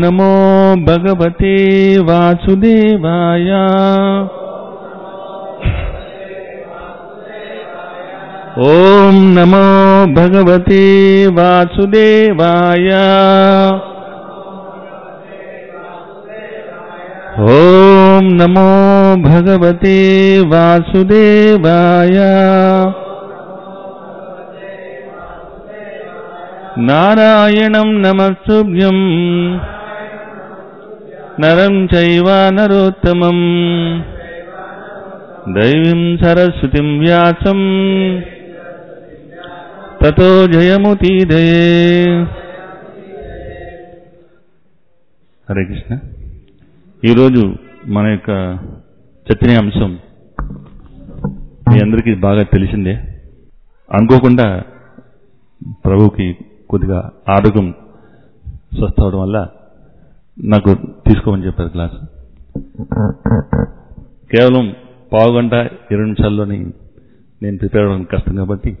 నమో భగవతే వాసుదేవాయ ఓం నమో భగవతే వాసుదేవాయ ఓం నమో భగవతే వాసుదేవాయ నారాయణం నమస్తుభ్యం నరం చైవ నరోత్తమం దైవీం సరస్వతిం వ్యాసం తతో జయముతీదయే హరే కృష్ణ ఈరోజు మన యొక్క చర్చనీయాంశం మీ అందరికీ బాగా తెలిసిందే అనుకోకుండా ప్రభుకి కొద్దిగా ఆరోగ్యం స్వస్థ అవడం వల్ల నాకు తీసుకోమని చెప్పారు క్లాస్ కేవలం పావు గంట ఇరవై నిమిషాల్లోని నేను ప్రిపేర్ అవ్వడం కష్టం కాబట్టి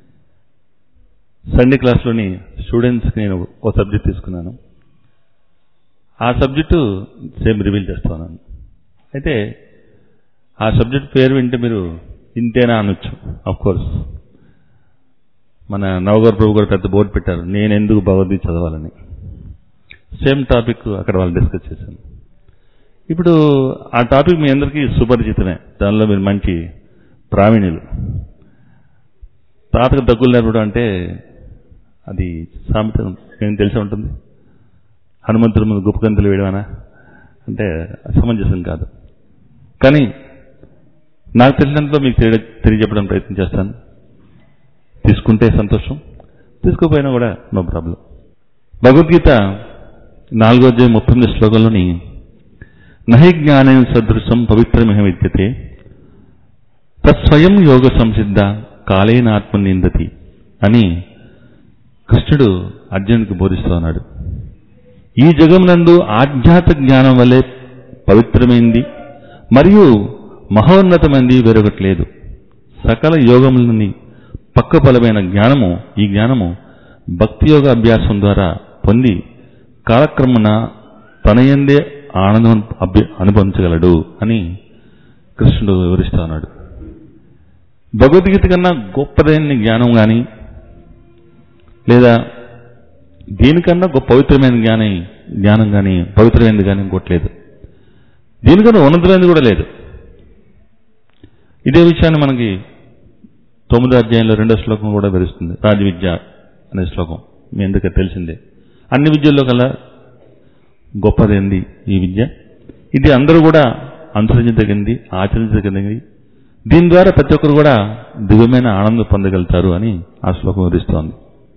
సండే క్లాస్లోని స్టూడెంట్స్కి నేను ఒక సబ్జెక్ట్ తీసుకున్నాను ఆ సబ్జెక్టు సేమ్ రివీల్ చేస్తున్నాను అయితే ఆ సబ్జెక్ట్ పేరు వింటే మీరు ఇంతేనా అనొచ్చు ఆఫ్ కోర్స్ మన నవగర్ ప్రభు గారు పెద్ద బోర్డు పెట్టారు నేను ఎందుకు భగవద్గీత చదవాలని సేమ్ టాపిక్ అక్కడ వాళ్ళు డిస్కస్ చేశాను ఇప్పుడు ఆ టాపిక్ మీ అందరికీ సుపరిచితమే దానిలో మీరు మంచి ప్రావీణ్యులు తాతకు దగ్గులు నేర్పడం అంటే అది సామెత ఏం తెలిసి ఉంటుంది హనుమంతుడి ముందు గుప్పగంతులు వేయడమనా అంటే సమంజసం కాదు కానీ నాకు తెలిసినంతలో మీకు తెలియ తెలియజెప్పడం ప్రయత్నం చేస్తాను తీసుకుంటే సంతోషం తీసుకోపోయినా కూడా నో ప్రాబ్లం భగవద్గీత నాలుగో అధ్యాయం ముప్పై తొమ్మిది శ్లోకంలోని నహి జ్ఞానం సదృశం పవిత్రమిహ విద్యతే తత్స్వయం యోగ సంసిద్ధ కాలేన ఆత్మ నిందతి అని కృష్ణుడు అర్జునుడికి బోధిస్తూ ఉన్నాడు ఈ జగమునందు ఆధ్యాత్మ జ్ఞానం వల్లే పవిత్రమైంది మరియు మహోన్నతమైంది వేరొకటి లేదు సకల యోగములని పక్కపలమైన జ్ఞానము ఈ జ్ఞానము భక్తి యోగ అభ్యాసం ద్వారా పొంది కాలక్రమణ తనయందే ఆనందం అభ్య అనుభవించగలడు అని కృష్ణుడు వివరిస్తూ ఉన్నాడు భగవద్గీత కన్నా గొప్పదైన జ్ఞానం కానీ లేదా దీనికన్నా గొప్ప పవిత్రమైన జ్ఞానం జ్ఞానం కానీ పవిత్రమైనది కానీ ఇంకోట్లేదు దీనికన్నా ఉన్నతమైనది కూడా లేదు ఇదే విషయాన్ని మనకి తొమ్మిదో అధ్యాయంలో రెండో శ్లోకం కూడా వివరిస్తుంది రాజవిద్య అనే శ్లోకం మీ ఎందుకు తెలిసిందే అన్ని విద్యల్లో కల్లా గొప్పదైంది ఈ విద్య ఇది అందరూ కూడా అనుసరించదగింది ఆచరించదగింది దీని ద్వారా ప్రతి ఒక్కరు కూడా దివ్యమైన ఆనందం పొందగలుగుతారు అని ఆ శ్లోకం వివరిస్తోంది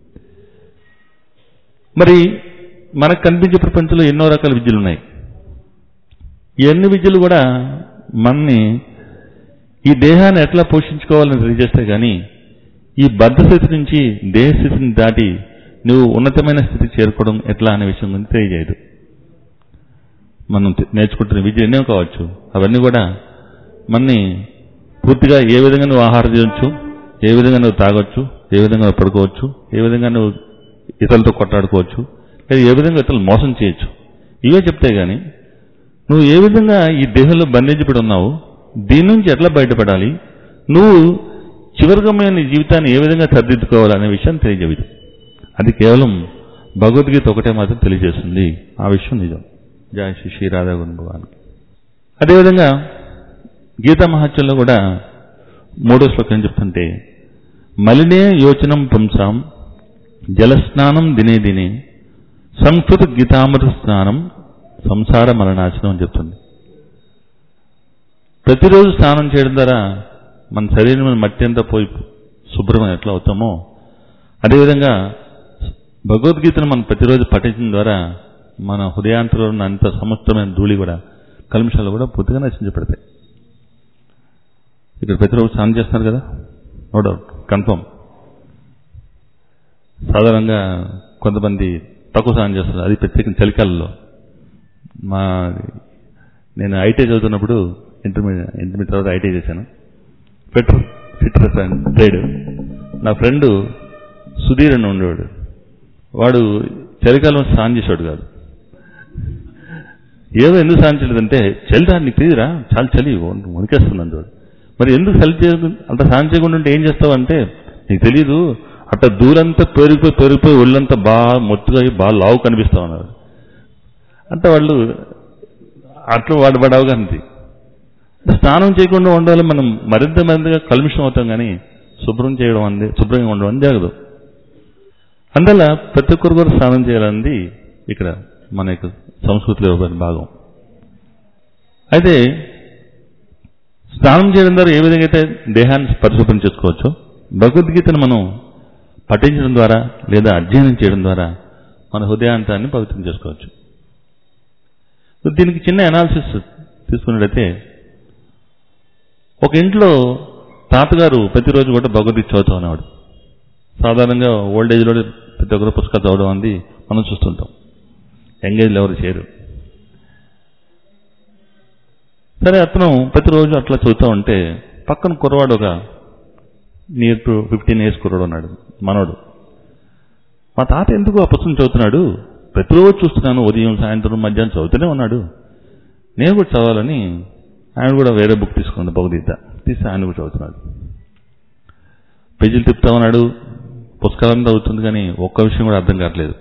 మరి మనకు కనిపించే ప్రపంచంలో ఎన్నో రకాల విద్యలు ఉన్నాయి ఈ అన్ని విద్యలు కూడా మనని ఈ దేహాన్ని ఎట్లా పోషించుకోవాలని తెలియజేస్తే కానీ ఈ బద్ధస్థితి నుంచి దేహస్థితిని దాటి నువ్వు ఉన్నతమైన స్థితికి చేరుకోవడం ఎట్లా అనే విషయం గురించి తెలియజేయదు మనం తె- నేర్చుకుంటున్న విద్య ఎన్నో కావచ్చు అవన్నీ కూడా మనని పూర్తిగా ఏ విధంగా నువ్వు ఆహారం చేయొచ్చు ఏ విధంగా నువ్వు తాగొచ్చు ఏ విధంగా నువ్వు పడుకోవచ్చు ఏ విధంగా నువ్వు ఇతరులతో కొట్లాడుకోవచ్చు లేదా ఏ విధంగా ఇతరులు మోసం చేయొచ్చు ఇవే చెప్తే గాని నువ్వు ఏ విధంగా ఈ దేహంలో బంధించబడి ఉన్నావు దీని నుంచి ఎట్లా బయటపడాలి నువ్వు చివరిగా నీ జీవితాన్ని ఏ విధంగా సరిదిద్దుకోవాలి అనే విషయాన్ని తెలియజేయదు అది కేవలం భగవద్గీత ఒకటే మాత్రం తెలియజేస్తుంది ఆ విషయం నిజం జయ శ్రీ శ్రీ రాధా భగవానికి అదేవిధంగా గీతా మహత్యంలో కూడా మూడో శ్లోకం చెప్తుంటే మలినే యోచనం పుంసాం జలస్నానం దినే దినే సంస్కృత గీతామృత స్నానం సంసార మరణాశనం అని చెప్తుంది ప్రతిరోజు స్నానం చేయడం ద్వారా మన శరీరం మీద మట్టి అంతా పోయి శుభ్రం ఎట్లా అవుతామో అదేవిధంగా భగవద్గీతను మనం ప్రతిరోజు పఠించడం ద్వారా మన హృదయాంతరంలో ఉన్న అంత సమస్తమైన ధూళి కూడా కల్మషాలు కూడా పూర్తిగా నశించబడతాయి ఇక్కడ ప్రతిరోజు స్నానం చేస్తున్నారు కదా నో డౌట్ కన్ఫర్మ్ సాధారణంగా కొంతమంది తక్కువ స్నానం చేస్తారు అది ప్రత్యేకంగా చలికాలంలో మా నేను ఐటీ చదువుతున్నప్పుడు ఇంటర్మీడియట్ ఇంటర్మీడియట్ తర్వాత ఐటీ చేశాను ఫిట్టర్ ఫిట్టర్ ట్రేడ్ నా ఫ్రెండ్ సుధీర్ అని ఉండేవాడు వాడు చలికాలం స్నానం చేసేవాడు కాదు ఏదో ఎందుకు సాధించలేదంటే చలిరా నీకు తెలియరా చాలా చలి వణికేస్తున్నాను చూడు మరి ఎందుకు చలి చేయదు అంత సాయం చేయకుండా ఉంటే ఏం చేస్తావు అంటే నీకు తెలియదు అట్లా దూరంతా పెరిగిపోయి పెరిగిపోయి ఒళ్ళంతా బాగా మొత్తుగా అయ్యి బాగా లావు కనిపిస్తా ఉన్నారు అంటే వాళ్ళు అట్లా వాడు వాడు అవగాహనది స్నానం చేయకుండా ఉండాలి మనం మరింత మరింతగా కలుమిషం అవుతాం కానీ శుభ్రం చేయడం అంది శుభ్రంగా ఉండడం అని జరగదు అందువల్ల ప్రతి ఒక్కరు కూడా స్నానం చేయాలన్నది ఇక్కడ మన యొక్క సంస్కృతిలో ఇవ్వబడిన భాగం అయితే స్నానం చేయడం ద్వారా ఏ విధంగా అయితే దేహాన్ని పరిశుభ్రం చేసుకోవచ్చో భగవద్గీతను మనం పఠించడం ద్వారా లేదా అధ్యయనం చేయడం ద్వారా మన హృదయాంతాన్ని పవిత్రం చేసుకోవచ్చు దీనికి చిన్న అనాలిసిస్ తీసుకున్నట్లయితే ఒక ఇంట్లో తాతగారు ప్రతిరోజు కూడా భగవద్గీత చదువుతూ ఉన్నవాడు సాధారణంగా ఓల్డ్ ఏజ్లో ప్రతి ఒక్కరు పుస్తకాలు చదవడం అంది మనం చూస్తుంటాం యంగ్ ఏజ్లో ఎవరు చేయరు సరే అతను ప్రతిరోజు అట్లా చదువుతూ ఉంటే పక్కన కుర్రవాడు ఒక నియర్ టు ఫిఫ్టీన్ ఇయర్స్ కుర్రాడు ఉన్నాడు మనోడు మా తాత ఎందుకు ఆ పుస్తకం చదువుతున్నాడు ప్రతిరోజు చూస్తున్నాను ఉదయం సాయంత్రం మధ్యాహ్నం చదువుతూనే ఉన్నాడు నేను కూడా చదవాలని ఆయన కూడా వేరే బుక్ తీసుకున్నాడు భగవద్గీత తీసి ఆయన కూడా చదువుతున్నాడు పేజీలు తిప్పుతా ఉన్నాడు పుస్తకాలంతా అవుతుంది కానీ ఒక్క విషయం కూడా అర్థం కావట్లేదు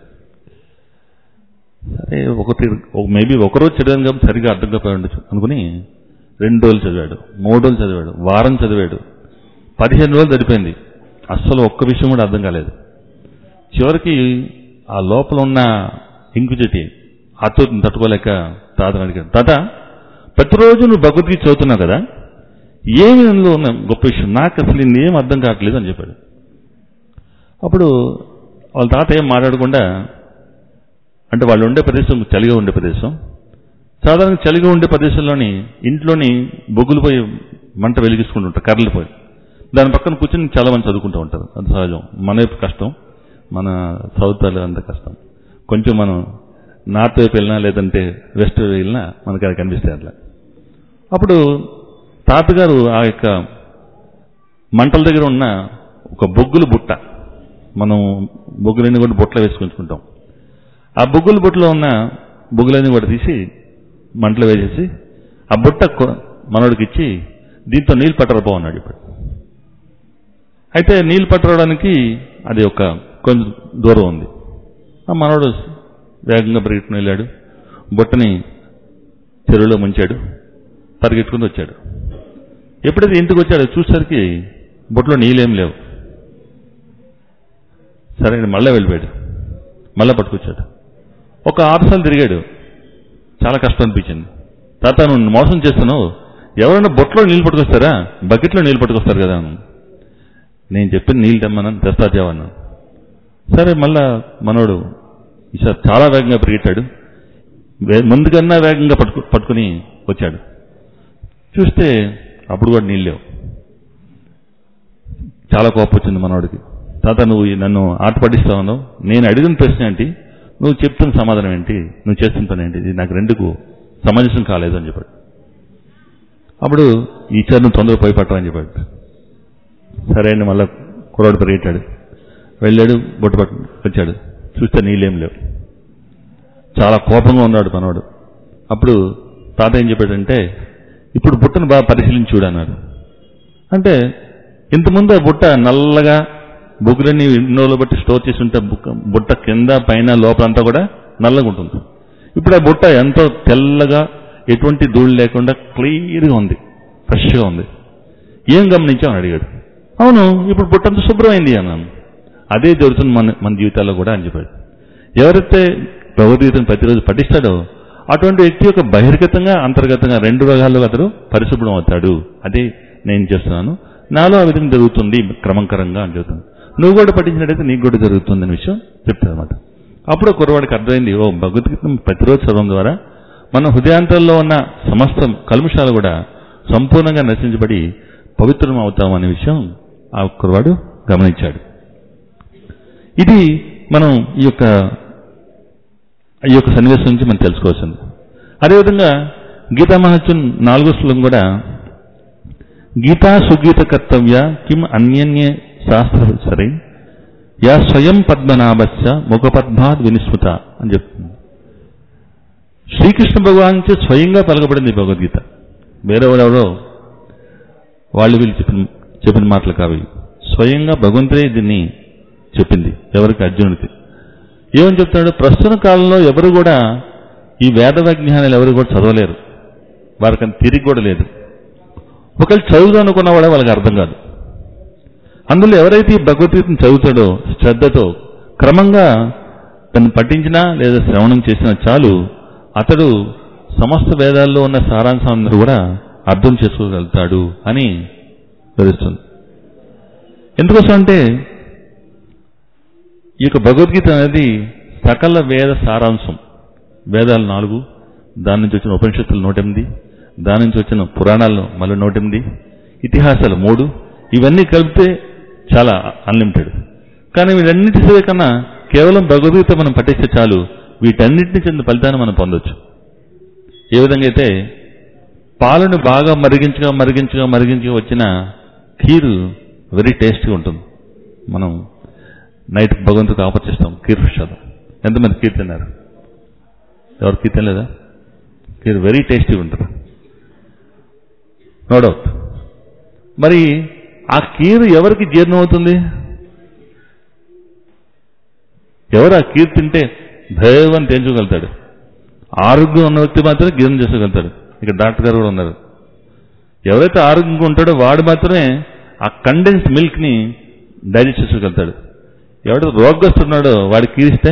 సరే ఒకటి మేబీ ఒకరోజు చదివాను కాబట్టి సరిగా అర్థం కాకపోయి ఉండొచ్చు అనుకుని రెండు రోజులు చదివాడు మూడు రోజులు చదివాడు వారం చదివాడు పదిహేను రోజులు సరిపోయింది అస్సలు ఒక్క విషయం కూడా అర్థం కాలేదు చివరికి ఆ లోపల ఉన్న ఇంకుచెటి ఆతృతిని తట్టుకోలేక తాతని అడిగాడు తాత ప్రతిరోజు నువ్వు భగవద్గీత చదువుతున్నావు కదా ఏమి అందులో ఉన్న గొప్ప విషయం నాకు అసలు ఏం అర్థం కావట్లేదు అని చెప్పాడు అప్పుడు వాళ్ళ తాత ఏం మాట్లాడకుండా అంటే వాళ్ళు ఉండే ప్రదేశం చలిగా ఉండే ప్రదేశం సాధారణంగా చలిగా ఉండే ప్రదేశంలోని ఇంట్లోని బొగ్గులు పోయి మంట వెలిగించుకుంటూ ఉంటారు కర్రలు పోయి దాని పక్కన కూర్చొని చాలా మంది చదువుకుంటూ ఉంటారు అది సహజం మన వైపు కష్టం మన సౌత్ అంత కష్టం కొంచెం మనం నార్త్ వైపు వెళ్ళినా లేదంటే వెస్ట్ వైపు వెళ్ళినా మనకి అది కనిపిస్తాయి అట్లా అప్పుడు తాతగారు ఆ యొక్క మంటల దగ్గర ఉన్న ఒక బొగ్గుల బుట్ట మనం బొగ్గులన్నీ కూడా బుట్టలో వేసుకుంటాం ఆ బొగ్గుల బుట్టలో ఉన్న బొగ్గులన్నీ కూడా తీసి మంటలో వేసేసి ఆ బుట్ట కొ- మనోడికి ఇచ్చి దీంతో నీళ్ళు పట్టరపో అన్నాడు ఇప్పుడు అయితే నీళ్ళు పట్టడానికి అది ఒక కొంచెం దూరం ఉంది ఆ మనోడు వేగంగా పరిగెట్టుకుని వెళ్ళాడు బుట్టని చెరువులో ముంచాడు పరిగెట్టుకుని వచ్చాడు ఎప్పుడైతే ఇంటికి వచ్చాడో చూసేసరికి బుట్టలో నీళ్ళేం లేవు సరే అని మళ్ళీ వెళ్ళిపోయాడు మళ్ళీ పట్టుకొచ్చాడు ఒక ఆరు సార్లు తిరిగాడు చాలా కష్టం అనిపించింది తాత నువ్వు మోసం చేస్తున్నావు ఎవరైనా బొట్లో నీళ్ళు పట్టుకొస్తారా బకెట్లో నీళ్ళు పట్టుకొస్తారు కదా అన్నాను. నేను చెప్పిన నీళ్ళు తెమ్మన్నాను తెస్తా తేవన్నాను సరే మళ్ళా మనోడు ఈసారి చాలా వేగంగా పరిగెట్టాడు వే- ముందుకన్నా వేగంగా పట్టుకు పట్టుకుని వచ్చాడు చూస్తే అప్పుడు కూడా నీళ్ళు లేవు చాలా కోపం వచ్చింది మనోడికి తాత నువ్వు ఈ నన్ను ఆట పట్టిస్తావు నేను అడిగిన ప్రశ్న ఏంటి నువ్వు చెప్తున్న సమాధానం ఏంటి నువ్వు చేస్తున్న పని ఏంటి ఇది నాకు రెండుకు సమంజసం కాలేదు అని చెప్పాడు అప్పుడు ఈ చరణం తొందరగా పోయి పట్టమని చెప్పాడు సరే అని మళ్ళా కుర్రాడు పరిగెట్టాడు వెళ్ళాడు బొట్టు పట్టు వచ్చాడు చూస్తే నీళ్ళేం లేవు చాలా కోపంగా ఉన్నాడు మనవాడు అప్పుడు తాత ఏం చెప్పాడంటే ఇప్పుడు బుట్టను బాగా పరిశీలించి చూడు అన్నాడు అంటే ఇంతకుముందు ఆ బుట్ట నల్లగా బొగ్గులన్నీ ఎన్నోళ్ళు బట్టి స్టోర్ చేసి ఉంటే బుక్క బుట్ట కింద పైన లోపలంతా కూడా నల్లగా ఉంటుంది ఇప్పుడు ఆ బుట్ట ఎంతో తెల్లగా ఎటువంటి ధూళి లేకుండా క్లియర్గా ఉంది ఫ్రెష్గా ఉంది ఏం గమనించామని అడిగాడు అవును ఇప్పుడు బుట్టంతా శుభ్రమైంది అన్నాను అదే జరుగుతుంది మన మన జీవితాల్లో కూడా అని చెప్పాడు ఎవరైతే భగవద్గీతను ప్రతిరోజు పఠిస్తాడో అటువంటి వ్యక్తి యొక్క బహిర్గతంగా అంతర్గతంగా రెండు రకాలుగా అతడు పరిశుభ్రం అవుతాడు అదే నేను చేస్తున్నాను నాలో ఆ విధంగా జరుగుతుంది క్రమంకరంగా అని చెబుతుంది నువ్వు కూడా పఠించినట్టయితే నీకు కూడా జరుగుతుంది అనే విషయం చెప్తాడు అనమాట అప్పుడు ఆ కుర్రవాడికి అర్థమైంది ఓ భగవద్గీత ప్రతిరోజు చదవడం ద్వారా మన హృదయాంతరంలో ఉన్న సమస్త కల్ముషాలు కూడా సంపూర్ణంగా నశించబడి పవిత్రం అవుతాం అనే విషయం ఆ కుర్రవాడు గమనించాడు ఇది మనం ఈ యొక్క ఈ యొక్క సన్నివేశం నుంచి మనం తెలుసుకోవాల్సింది అదేవిధంగా గీతా మహత్యం నాలుగో శ్లోకం కూడా గీతా సుగీత కర్తవ్య కిం అన్యన్య శాస్త్ర సరే యా స్వయం పద్మనాభస్య ముఖపద్మాద్ వినిస్మృత అని చెప్తుంది శ్రీకృష్ణ భగవాన్ చే స్వయంగా పలకబడింది ఈ భగవద్గీత వేరెవరెవరో వాళ్ళు వీళ్ళు చెప్పిన చెప్పిన మాటలు కావి స్వయంగా భగవంతుడే దీన్ని చెప్పింది ఎవరికి అర్జునుడికి ఏమని చెప్తాడు ప్రస్తుత కాలంలో ఎవరు కూడా ఈ వేద విజ్ఞానాలు ఎవరు కూడా చదవలేరు వారికి అంత తిరిగి కూడా లేదు ఒకళ్ళు చదువుదాం అనుకున్న వాళ్ళ వాళ్ళకి అర్థం కాదు అందులో ఎవరైతే ఈ భగవద్గీతను చదువుతాడో శ్రద్ధతో క్రమంగా తను పఠించినా లేదా శ్రవణం చేసినా చాలు అతడు సమస్త వేదాల్లో ఉన్న సారాంశం అందరూ కూడా అర్థం చేసుకోగలుగుతాడు అని తెలుస్తుంది ఎందుకోసం అంటే ఈ యొక్క భగవద్గీత అనేది సకల వేద సారాంశం వేదాలు నాలుగు దాని నుంచి వచ్చిన ఉపనిషత్తులు నూట ఎనిమిది దాని నుంచి వచ్చిన పురాణాలు మళ్ళీ నూట ఎనిమిది ఇతిహాసాలు మూడు ఇవన్నీ కలిపితే చాలా అన్లిమిటెడ్ కానీ వీటన్నిటి సేవ కన్నా కేవలం భగవద్గీత మనం పఠిస్తే చాలు వీటన్నిటిని చెందిన ఫలితాన్ని మనం పొందొచ్చు ఏ విధంగా అయితే పాలను బాగా మరిగించగా మరిగించగా మరిగించగా వచ్చిన ఖీరు వెరీ టేస్టీగా ఉంటుంది మనం నైట్ భగవంతుడికి ఆఫర్ చేస్తాం కీర్ ప్రసాదం ఎంతమంది కీర్ తిన్నారు ఎవరు కీర్ తినలేదా కీర్ వెరీ టేస్టీగా ఉంటుంది నో డౌట్ మరి ఆ కీరు ఎవరికి జీర్ణం అవుతుంది ఎవరు ఆ కీరు తింటే దైవం తేల్చుకోగలుగుతాడు ఆరోగ్యం ఉన్న వ్యక్తి మాత్రమే జీర్ణం చేసుకోగలుగుతాడు ఇక్కడ డాక్టర్ గారు కూడా ఉన్నారు ఎవరైతే ఆరోగ్యంగా ఉంటాడో వాడు మాత్రమే ఆ కండెన్స్ మిల్క్ ని డైజెస్ట్ చేసుకోగలుగుతాడు ఎవడో రోగస్తున్నాడో వాడికి కీరిస్తే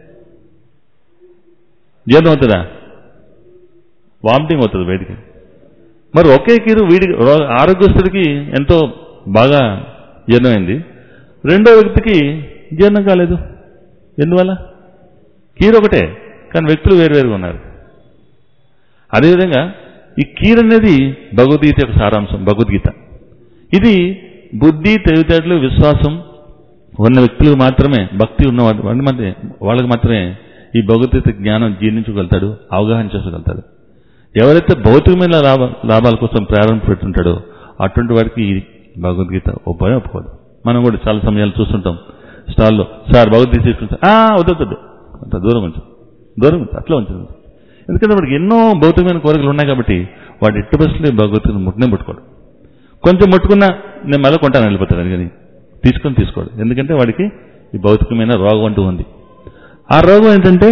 జీర్ణం అవుతుందా వామిటింగ్ అవుతుంది బయటికి మరి ఒకే కీరు వీడి రో- ఆరోగ్యస్తుడికి ఎంతో బాగా జీర్ణమైంది రెండో వ్యక్తికి జీర్ణం కాలేదు ఎందువల్ల కీరు ఒకటే కానీ వ్యక్తులు వేరువేరుగా ఉన్నారు అదేవిధంగా ఈ కీర్ అనేది భగవద్గీత యొక్క సారాంశం భగవద్గీత ఇది బుద్ధి తెలివితేటలు విశ్వాసం ఉన్న వ్యక్తులకు మాత్రమే భక్తి ఉన్న వాటి వాటి మధ్య వాళ్ళకి మాత్రమే ఈ భగవద్గీత జ్ఞానం జీర్ణించగలుగుతాడు అవగాహన చేసుకోగలుగుతాడు ఎవరైతే భౌతికమైన లాభ లాభాల కోసం ప్రారంభ పెట్టుంటాడో అటువంటి వాడికి ఈ భగవద్గీత ఉపాయం ఒప్పుకోదు మనం కూడా చాలా సమయాలు చూస్తుంటాం స్టాల్లో సార్ భగవద్గీత తీసుకుంటా "ఆ, వద్దు వద్దు, వద్దు అంత దూరం ఉంచు దూరం ఉంచు అట్లా ఉంచు ఎందుకంటే వాడికి ఎన్నో భౌతికమైన కోరికలు ఉన్నాయి కాబట్టి వాడు ఎట్టి పరిస్థితుల్లో ఈ భగవద్గీతను ముట్టునే ముట్టుకోడు కొంచెం ముట్టుకున్నా నేను మళ్ళీ కొంటాను వెళ్ళిపోతాడు అందుకని తీసుకొని తీసుకోడు ఎందుకంటే వాడికి ఈ భౌతికమైన రోగం అంటూ ఉంది ఆ రోగం ఏంటంటే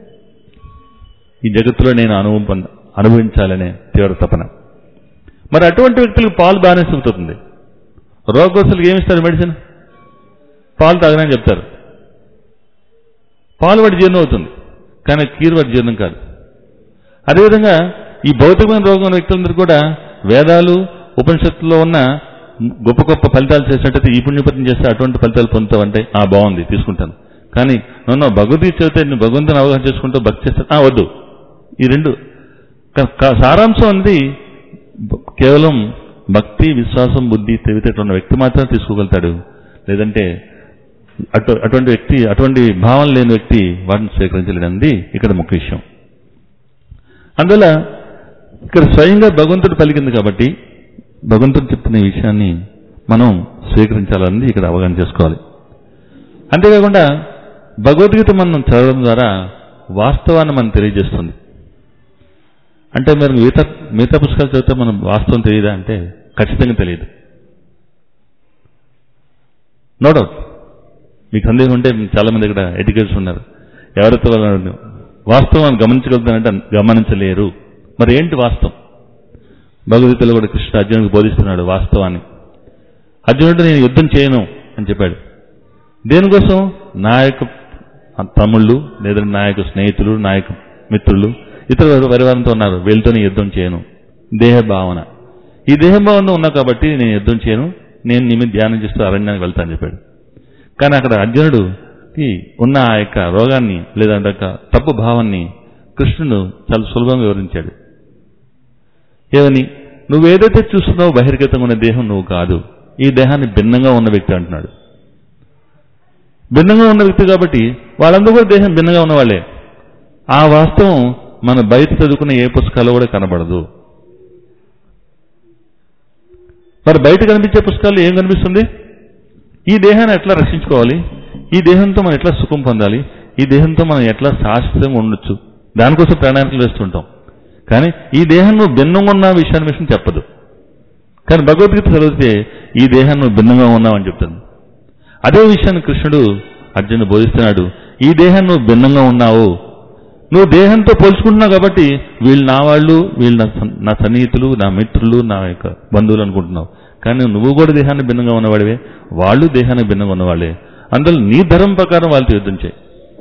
ఈ జగత్తులో నేను అనుభవం పొంద అనుభవించాలనే తీవ్ర తపన మరి అటువంటి వ్యక్తులకు పాలు బాగానే సూగుతుంది రోగగ్రస్తులకు ఏమి ఇస్తారు మెడిసిన్ పాలు తాగనని చెప్తారు పాలు వాడి జీర్ణం అవుతుంది కానీ కీరు వాడి జీర్ణం కాదు అదేవిధంగా ఈ భౌతికమైన రోగం ఉన్న వ్యక్తులందరూ కూడా వేదాలు ఉపనిషత్తుల్లో ఉన్న గొప్ప గొప్ప ఫలితాలు చేసినట్టయితే ఈ పుణ్యపత్యం చేస్తే అటువంటి ఫలితాలు పొందుతావంటే ఆ బాగుంది తీసుకుంటాను కానీ నన్ను భగవద్గీత చదివితే నేను భగవంతుని అవగాహన చేసుకుంటూ భక్తి చేస్తాను ఆ, వద్దు ఈ రెండు క- క- సారాంశం అనేది బ- కేవలం భక్తి విశ్వాసం బుద్ధి తెలివితేటలు ఉన్న వ్యక్తి మాత్రమే తీసుకోగలుగుతాడు లేదంటే అటు అటువంటి వ్యక్తి అటువంటి భావన లేని వ్యక్తి వాటిని స్వీకరించలేదండి ఇక్కడ ముఖ్య విషయం అందువల్ల ఇక్కడ స్వయంగా భగవంతుడు పలికింది కాబట్టి భగవంతుడు చెప్తున్న ఈ విషయాన్ని మనం స్వీకరించాలని ఇక్కడ అవగాహన చేసుకోవాలి అంతేకాకుండా భగవద్గీత మనం చదవడం ద్వారా వాస్తవాన్ని మనం తెలియజేస్తుంది అంటే మీరు మిగతా మిగతా పుస్తకాలు చదివితే మనం వాస్తవం తెలియదా అంటే ఖచ్చితంగా తెలియదు నో డౌట్ మీకు సందేహం ఉంటే చాలా మంది ఇక్కడ ఎడ్యుకేటర్స్ ఉన్నారు ఎవరైతే వాళ్ళు వాస్తవాన్ని గమనించగలుగుతారంటే గమనించలేరు మరి ఏంటి వాస్తవం భగవద్గీతలో కూడా కృష్ణ అర్జునుడికి బోధిస్తున్నాడు వాస్తవాన్ని అర్జునుడు నేను యుద్ధం చేయను అని చెప్పాడు దేనికోసం నా యొక్క తమ్ముళ్ళు లేదంటే నా యొక్క స్నేహితులు నా యొక్క మిత్రులు ఇతర పరివారంతో ఉన్నారు వీళ్ళతో నేను యుద్ధం చేయను దేహ భావన ఈ దేహ భావన ఉన్నా కాబట్టి నేను యుద్ధం చేయను నేను నీ మీద ధ్యానం చేస్తూ అరణ్యానికి వెళ్తాను చెప్పాడు కానీ అక్కడ అర్జునుడుకి ఉన్న ఆ యొక్క రోగాన్ని లేదంటే ఒక తప్పు భావాన్ని కృష్ణుడు చాలా సులభంగా వివరించాడు ఏమని నువ్వేదైతే చూస్తున్నావో బహిర్గతంగా ఉన్న దేహం నువ్వు కాదు ఈ దేహాన్ని భిన్నంగా ఉన్న వ్యక్తి అంటున్నాడు భిన్నంగా ఉన్న వ్యక్తి కాబట్టి వాళ్ళందరూ కూడా దేహం భిన్నంగా ఉన్నవాళ్లే ఆ వాస్తవం మన బయట చదువుకున్న ఏ పుస్తకాల్లో కూడా కనబడదు మరి బయట కనిపించే పుస్తకాల్లో ఏం కనిపిస్తుంది ఈ దేహాన్ని ఎట్లా రక్షించుకోవాలి ఈ దేహంతో మనం ఎట్లా సుఖం పొందాలి ఈ దేహంతో మనం ఎట్లా శాశ్వతంగా ఉండొచ్చు దానికోసం ప్రాణాయామాలు వేస్తుంటాం కానీ ఈ దేహం నువ్వు భిన్నంగా ఉన్న విషయాన్ని విషయం చెప్పదు కానీ భగవద్గీత చదివితే ఈ దేహం నువ్వు భిన్నంగా ఉన్నావని చెప్తుంది అదే విషయాన్ని కృష్ణుడు అర్జునుడు బోధిస్తున్నాడు ఈ దేహం నువ్వు భిన్నంగా ఉన్నావు నువ్వు దేహంతో పోల్చుకుంటున్నావు కాబట్టి వీళ్ళు నా వాళ్ళు వీళ్ళు నా సన్- నా సన్నిహితులు నా మిత్రులు నా యొక్క బంధువులు అనుకుంటున్నావు కానీ నువ్వు కూడా దేహాన్ని భిన్నంగా ఉన్నవాడివే వాళ్ళు దేహానికి భిన్నంగా ఉన్నవాళ్ళే అందులో నీ ధర్మం ప్రకారం వాళ్ళతో యుద్ధం చేయి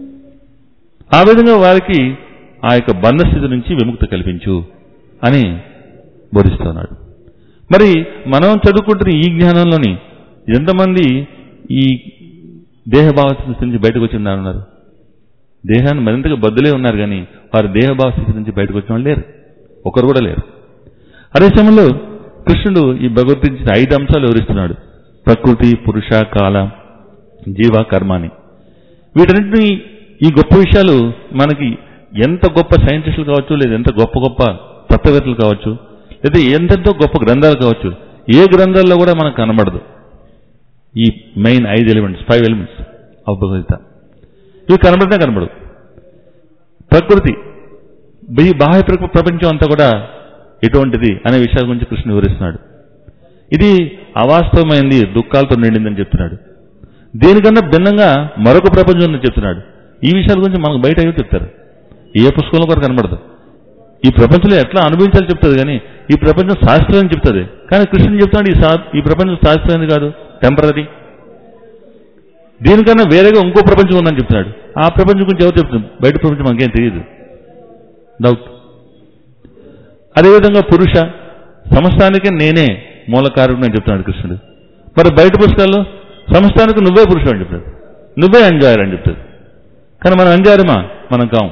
ఆ విధంగా వారికి ఆ యొక్క బంధస్థితి నుంచి విముక్తి కల్పించు అని బోధిస్తున్నాడు మరి మనం చదువుకుంటున్న ఈ జ్ఞానంలోని ఎంతమంది ఈ దేహభావ స్థితి నుంచి బయటకు వచ్చి ఉన్నారు దేహాన్ని మరింతగా బద్దులే ఉన్నారు కానీ వారు దేహభావ స్థితి నుంచి బయటకు వచ్చిన వాళ్ళు లేరు ఒకరు కూడా లేరు అదే సమయంలో కృష్ణుడు ఈ భగవద్గీత ఐదు అంశాలు వివరిస్తున్నాడు ప్రకృతి పురుష కాల జీవ కర్మ అని వీటన్నిటిని ఈ గొప్ప విషయాలు మనకి ఎంత గొప్ప సైంటిస్టులు కావచ్చు లేదా ఎంత గొప్ప గొప్ప తత్వవేత్తలు కావచ్చు లేదా ఎంతెంతో గొప్ప గ్రంథాలు కావచ్చు ఏ గ్రంథాల్లో కూడా మనకు కనబడదు ఈ మెయిన్ ఐదు elements five elements of Bhagavad Gita ఇవి కనబడితే కనబడు ప్రకృతి ఈ బాహ్య ప్ర- ప్రపంచం అంతా కూడా ఎటువంటిది అనే విషయాల గురించి కృష్ణ వివరిస్తున్నాడు ఇది అవాస్తవమైంది దుఃఖాలతో నిండిందని చెప్తున్నాడు దీనికన్నా భిన్నంగా మరొక ప్రపంచం ఉందని చెప్తున్నాడు ఈ విషయాల గురించి మనకు బయట అయ్యో చెప్తారు ఏ పుస్తకంలో కూడా కనబడదు ఈ ప్రపంచంలో ఎట్లా అనుభవించాలో చెప్తుంది కానీ ఈ ప్రపంచం శాస్త్రం చెప్తుంది కానీ కృష్ణుడు చెప్తున్నాడు ఈ శా- ఈ ప్రపంచం శాస్త్రమైనది కాదు టెంపరీ దీనికన్నా వేరేగా ఇంకో ప్రపంచం ఉందని చెప్తున్నాడు ఆ ప్రపంచం గురించి ఎవరు చెప్తుంది బయట ప్రపంచం మనకేం తెలియదు డౌట్ అదేవిధంగా పురుష సమస్తానికి నేనే మూలకారుడు అని చెప్తున్నాడు కృష్ణుడు మరి బయట పుస్తకాల్లో సమస్తానికి నువ్వే పురుషుడు అని చెప్తాడు నువ్వే అంజాయర్ అని చెప్తాడు కానీ మనం అంజారమా మనం కాం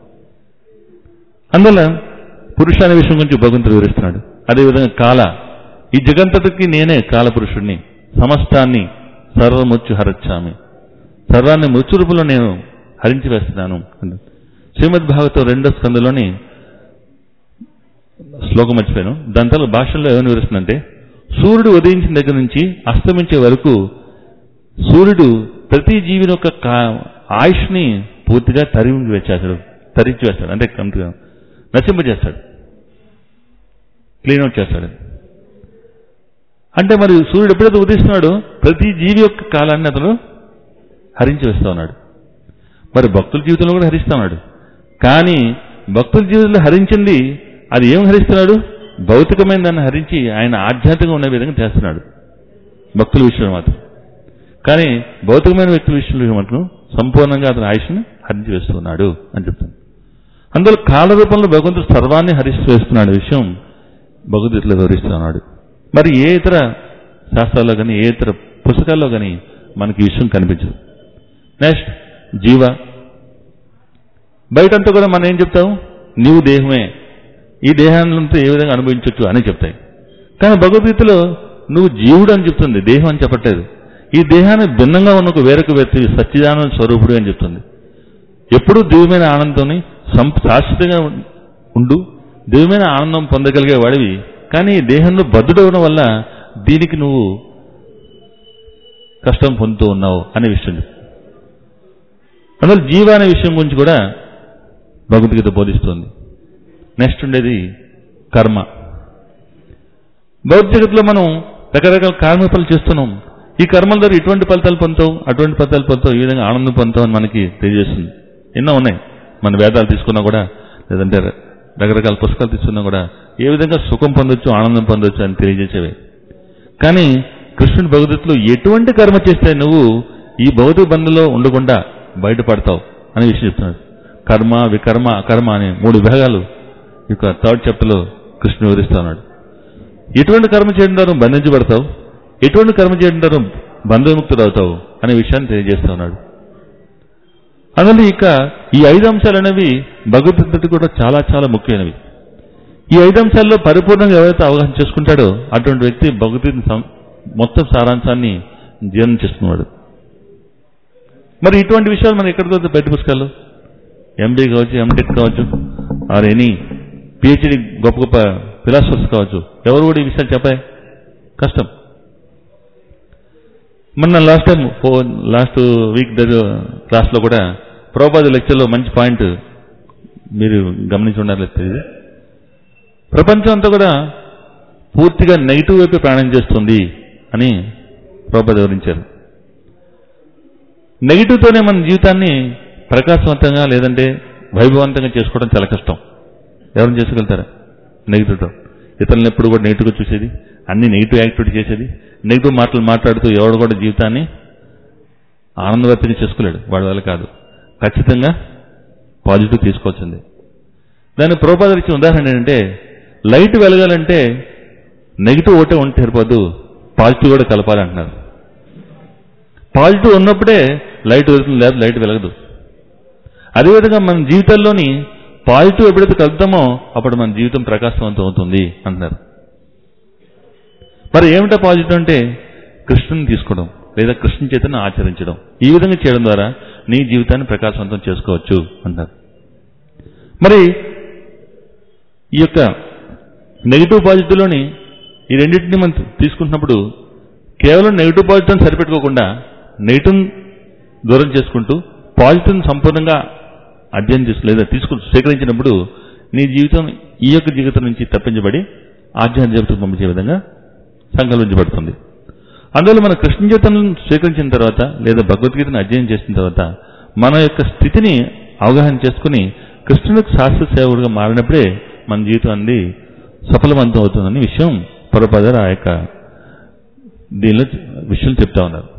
అందువల్ల పురుష అనే విషయం గురించి భగవంతుడు వివరిస్తున్నాడు అదేవిధంగా కాల ఈ జగంతటికి నేనే కాలపురుషుడిని సమస్తాన్ని సర్వముచ్చు హరచ్చామి సర్వాన్ని మృత్యు రూపంలో నేను హరించి వేస్తున్నాను అన్నాడు. శ్రీమద్ భాగవతం రెండో స్కందులోని శ్లోకం మర్చిపోయాను దాని తర్వాత భాషల్లో ఏమని వివరిస్తుందంటే సూర్యుడు ఉదయించిన దగ్గర నుంచి అస్తమించే వరకు సూర్యుడు ప్రతి జీవిని యొక్క కా- ఆయుష్ని పూర్తిగా తరిమి వేచేస్తాడు తరించి వేస్తాడు అంటే కంప్లీట్గా నశింపజేస్తాడు క్లీన్ అవుట్ చేస్తాడు అంటే మరి సూర్యుడు ఎప్పుడైతే ఉదయిస్తున్నాడో ప్రతి జీవి యొక్క కాలాన్ని అతను హరించి వేస్తా ఉన్నాడు మరి భక్తుల జీవితంలో కూడా హరిస్తా ఉన్నాడు కానీ భక్తుల జీవితంలో హరించింది అది ఏం హరిస్తున్నాడు భౌతికమైన దాన్ని హరించి ఆయన ఆధ్యాత్మికంగా ఉన్న విధంగా చేస్తున్నాడు భక్తుల విషయంలో మాత్రం కానీ భౌతికమైన వ్యక్తుల విషయంలో మాత్రం సంపూర్ణంగా అతని ఆయుష్ని హరించి వేస్తున్నాడు అని చెప్తాను అందులో కాల రూపంలో భగవంతుడు సర్వాన్ని హరిస్తూ వేస్తున్నాడు విషయం భగవద్గీతలో వివరిస్తున్నాడు మరి ఏ ఇతర శాస్త్రాల్లో కానీ ఏ ఇతర పుస్తకాల్లో కానీ మనకి ఈ విషయం కనిపించదు నెక్స్ట్ జీవ బయటంతా కూడా మనం ఏం చెప్తాం నీవు దేహమే ఈ దేహాన్నంతా ఏ విధంగా అనుభవించవచ్చు అని చెప్తాయి కానీ భగవద్గీతలో నువ్వు జీవుడు అని చెప్తుంది దేహం అని చెప్పట్లేదు ఈ దేహాన్ని భిన్నంగా ఉన్న ఒక వేరొక వ్యక్తి సచ్చిదానంద స్వరూపుడు అని చెప్తుంది ఎప్పుడూ దివ్యమైన ఆనందంతోని సం శాశ్వతంగా ఉండు దివ్యమైన ఆనందం పొందగలిగే వాడివి కానీ ఈ దేహంలో బద్ధుడవడం వల్ల దీనికి నువ్వు కష్టం పొందుతూ ఉన్నావు అనే విషయం చెప్తుంది. అందువల్ల జీవ అనే విషయం గురించి కూడా భగవద్గీత బోధిస్తుంది నెక్స్ట్ ఉండేది కర్మ భౌతిక జగత్తులో మనం రకరకాల కర్మ పనులు చేస్తున్నాం ఈ కర్మల ద్వారా ఇటువంటి ఫలితాలు పొందుతావు అటువంటి ఫలితాలు పొందుతావు ఈ విధంగా ఆనందం పొందుతావు అని మనకి తెలియజేస్తుంది ఎన్నో ఉన్నాయి మన వేదాలు తీసుకున్నా కూడా లేదంటే ర- రకరకాల పుస్తకాలు తీసుకున్నా కూడా ఏ విధంగా సుఖం పొందొచ్చు ఆనందం పొందొచ్చు అని తెలియజేసేవే కానీ కృష్ణుడి భగవద్గీతలో ఎటువంటి కర్మ చేస్తే నువ్వు ఈ భౌతిక బంధంలో ఉండకుండా బయటపడతావు అనే విషయం చెప్తున్నాడు కర్మ వికర్మ అకర్మ అనే మూడు విభాగాలు ఈ యొక్క థర్డ్ చాప్టర్లో కృష్ణుడు వివరిస్తా ఉన్నాడు ఎటువంటి కర్మ చేయడం ద్వారా నువ్వు బంధించబడతావు ఎటువంటి కర్మ చేయడం ద్వారా బంధవిముక్తుడు అవుతావు అనే విషయాన్ని తెలియజేస్తా ఉన్నాడు అందులో ఇక ఈ ఐదు అంశాలు అనేవి భగవద్గీత కూడా చాలా చాలా ముఖ్యమైనవి ఈ ఐదు అంశాల్లో పరిపూర్ణంగా ఎవరైతే అవగాహన చేసుకుంటాడో అటువంటి వ్యక్తి భగవద్గీత సం- మొత్తం సారాంశాన్ని జీర్ణం చేసుకున్నాడు మరి ఇటువంటి విషయాలు మనం ఎక్కడ దొరుకుతాయి బయట పుస్తకాలు ఎంబీ కావచ్చు ఎంటెక్ కావచ్చు ఆర్ ఎనీ పిహెచ్డి గొప్ప గొప్ప ఫిలాసఫర్స్ కావచ్చు ఎవరు కూడా ఈ విషయాలు చెప్పాయి కష్టం మొన్న లాస్ట్ టైం లాస్ట్ వీక్ క్లాస్లో కూడా ప్రోపాది లెక్చర్లో మంచి పాయింట్ మీరు గమనించి ఉండాలి తెలియదు ప్రపంచం అంతా కూడా పూర్తిగా నెగిటివ్ వైపు ప్రయాణం చేస్తుంది అని ప్రభుపాద వివరించారు నెగిటివ్తోనే మన జీవితాన్ని ప్రకాశవంతంగా లేదంటే వైభవవంతంగా చేసుకోవడం చాలా కష్టం ఎవరు చేసుకోగలుగుతారా నెగిటివ్తో ఇతరులను ఎప్పుడు కూడా నెగిటివ్గా చూసేది అన్ని నెగిటివ్ యాక్టివిటీ చేసేది నెగిటివ్ మాటలు మాట్లాడుతూ ఎవడు కూడా జీవితాన్ని ఆనందవర్తిగా చేసుకోలేడు వాడి వల్ల కాదు ఖచ్చితంగా పాజిటివ్ తీసుకోవాల్సిందే దాని ప్రోపాదర్ ఇచ్చిన ఉదాహరణ ఏంటంటే లైట్ వెలగాలంటే నెగిటివ్ ఒకటే ఉంటే సరిపోదు పాజిటివ్ కూడా కలపాలి అంటున్నారు పాజిటివ్ ఉన్నప్పుడే లైట్ వెలుగుతుంది లేదా లైట్ వెలగదు అదేవిధంగా మన జీవితాల్లోని పాజిటివ్ ఎప్పుడైతే కలుపుతామో అప్పుడు మన జీవితం ప్రకాశవంతం అవుతుంది అంటున్నారు మరి ఏమిటా పాజిటివ్ అంటే కృష్ణుని తీసుకోవడం లేదా కృష్ణ చేతను ఆచరించడం ఈ విధంగా చేయడం ద్వారా నీ జీవితాన్ని ప్రకాశవంతం చేసుకోవచ్చు అంటారు మరి ఈ యొక్క నెగిటివ్ పాజిటివ్లోని ఈ రెండింటిని మనం తీసుకుంటున్నప్పుడు కేవలం నెగిటివ్ పాజిటివ్ని సరిపెట్టుకోకుండా నెగిటివ్ దూరం చేసుకుంటూ పాజిటివ్ని సంపూర్ణంగా అధ్యయనం చేసు లేదా తీసుకు స్వీకరించినప్పుడు నీ జీవితం ఈ యొక్క జీవితం నుంచి తప్పించబడి ఆధ్యాత్మిక జీవితం పంపించే విధంగా సంకల్పించబడుతుంది అందువల్ల మన కృష్ణ జీవితం స్వీకరించిన తర్వాత లేదా భగవద్గీతను అధ్యయనం చేసిన తర్వాత మన యొక్క స్థితిని అవగాహన చేసుకుని కృష్ణుడికి శాస్త్ర సేవకుడిగా మారినప్పుడే మన జీవితం అనేది సఫలవంతం అవుతుందని విషయం పొరపాదారు ఆ యొక్క దీనిలో విషయం చెప్తా ఉన్నారు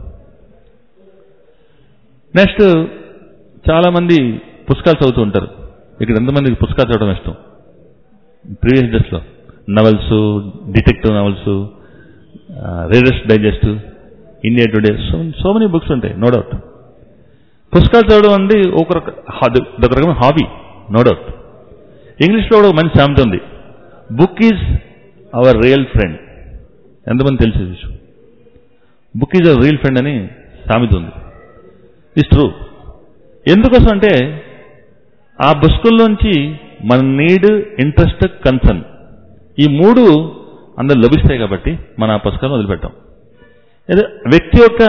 నెక్స్ట్ చాలా మంది పుస్తకాలు చదువుతూ ఉంటారు ఇక్కడ ఎంతమందికి పుస్తకాలు చదవడం ఇష్టం ప్రీవియస్ డేస్లో novels detective novels readers digest India today so so many books ఉంటాయి నో డౌట్ పుస్తకాలు చదవడం అనేది ఒక రక అది ఒక రకమైన హాబీ నో డౌట్ ఇంగ్లీష్లో కూడా ఒక మంచి సామెత ఉంది book is our real friend ఎంతమంది తెలిసే విషయం book is our real friend అని సామెత ఉంది ఇస్ ట్రూ ఎందుకోసం అంటే ఆ పుస్తకంలోంచి మన నీడ్ ఇంట్రెస్ట్ కన్సర్న్ ఈ మూడు అందరు లభిస్తాయి కాబట్టి మన ఆ పుస్తకాలను వదిలిపెట్టాం ఏదో వ్యక్తి యొక్క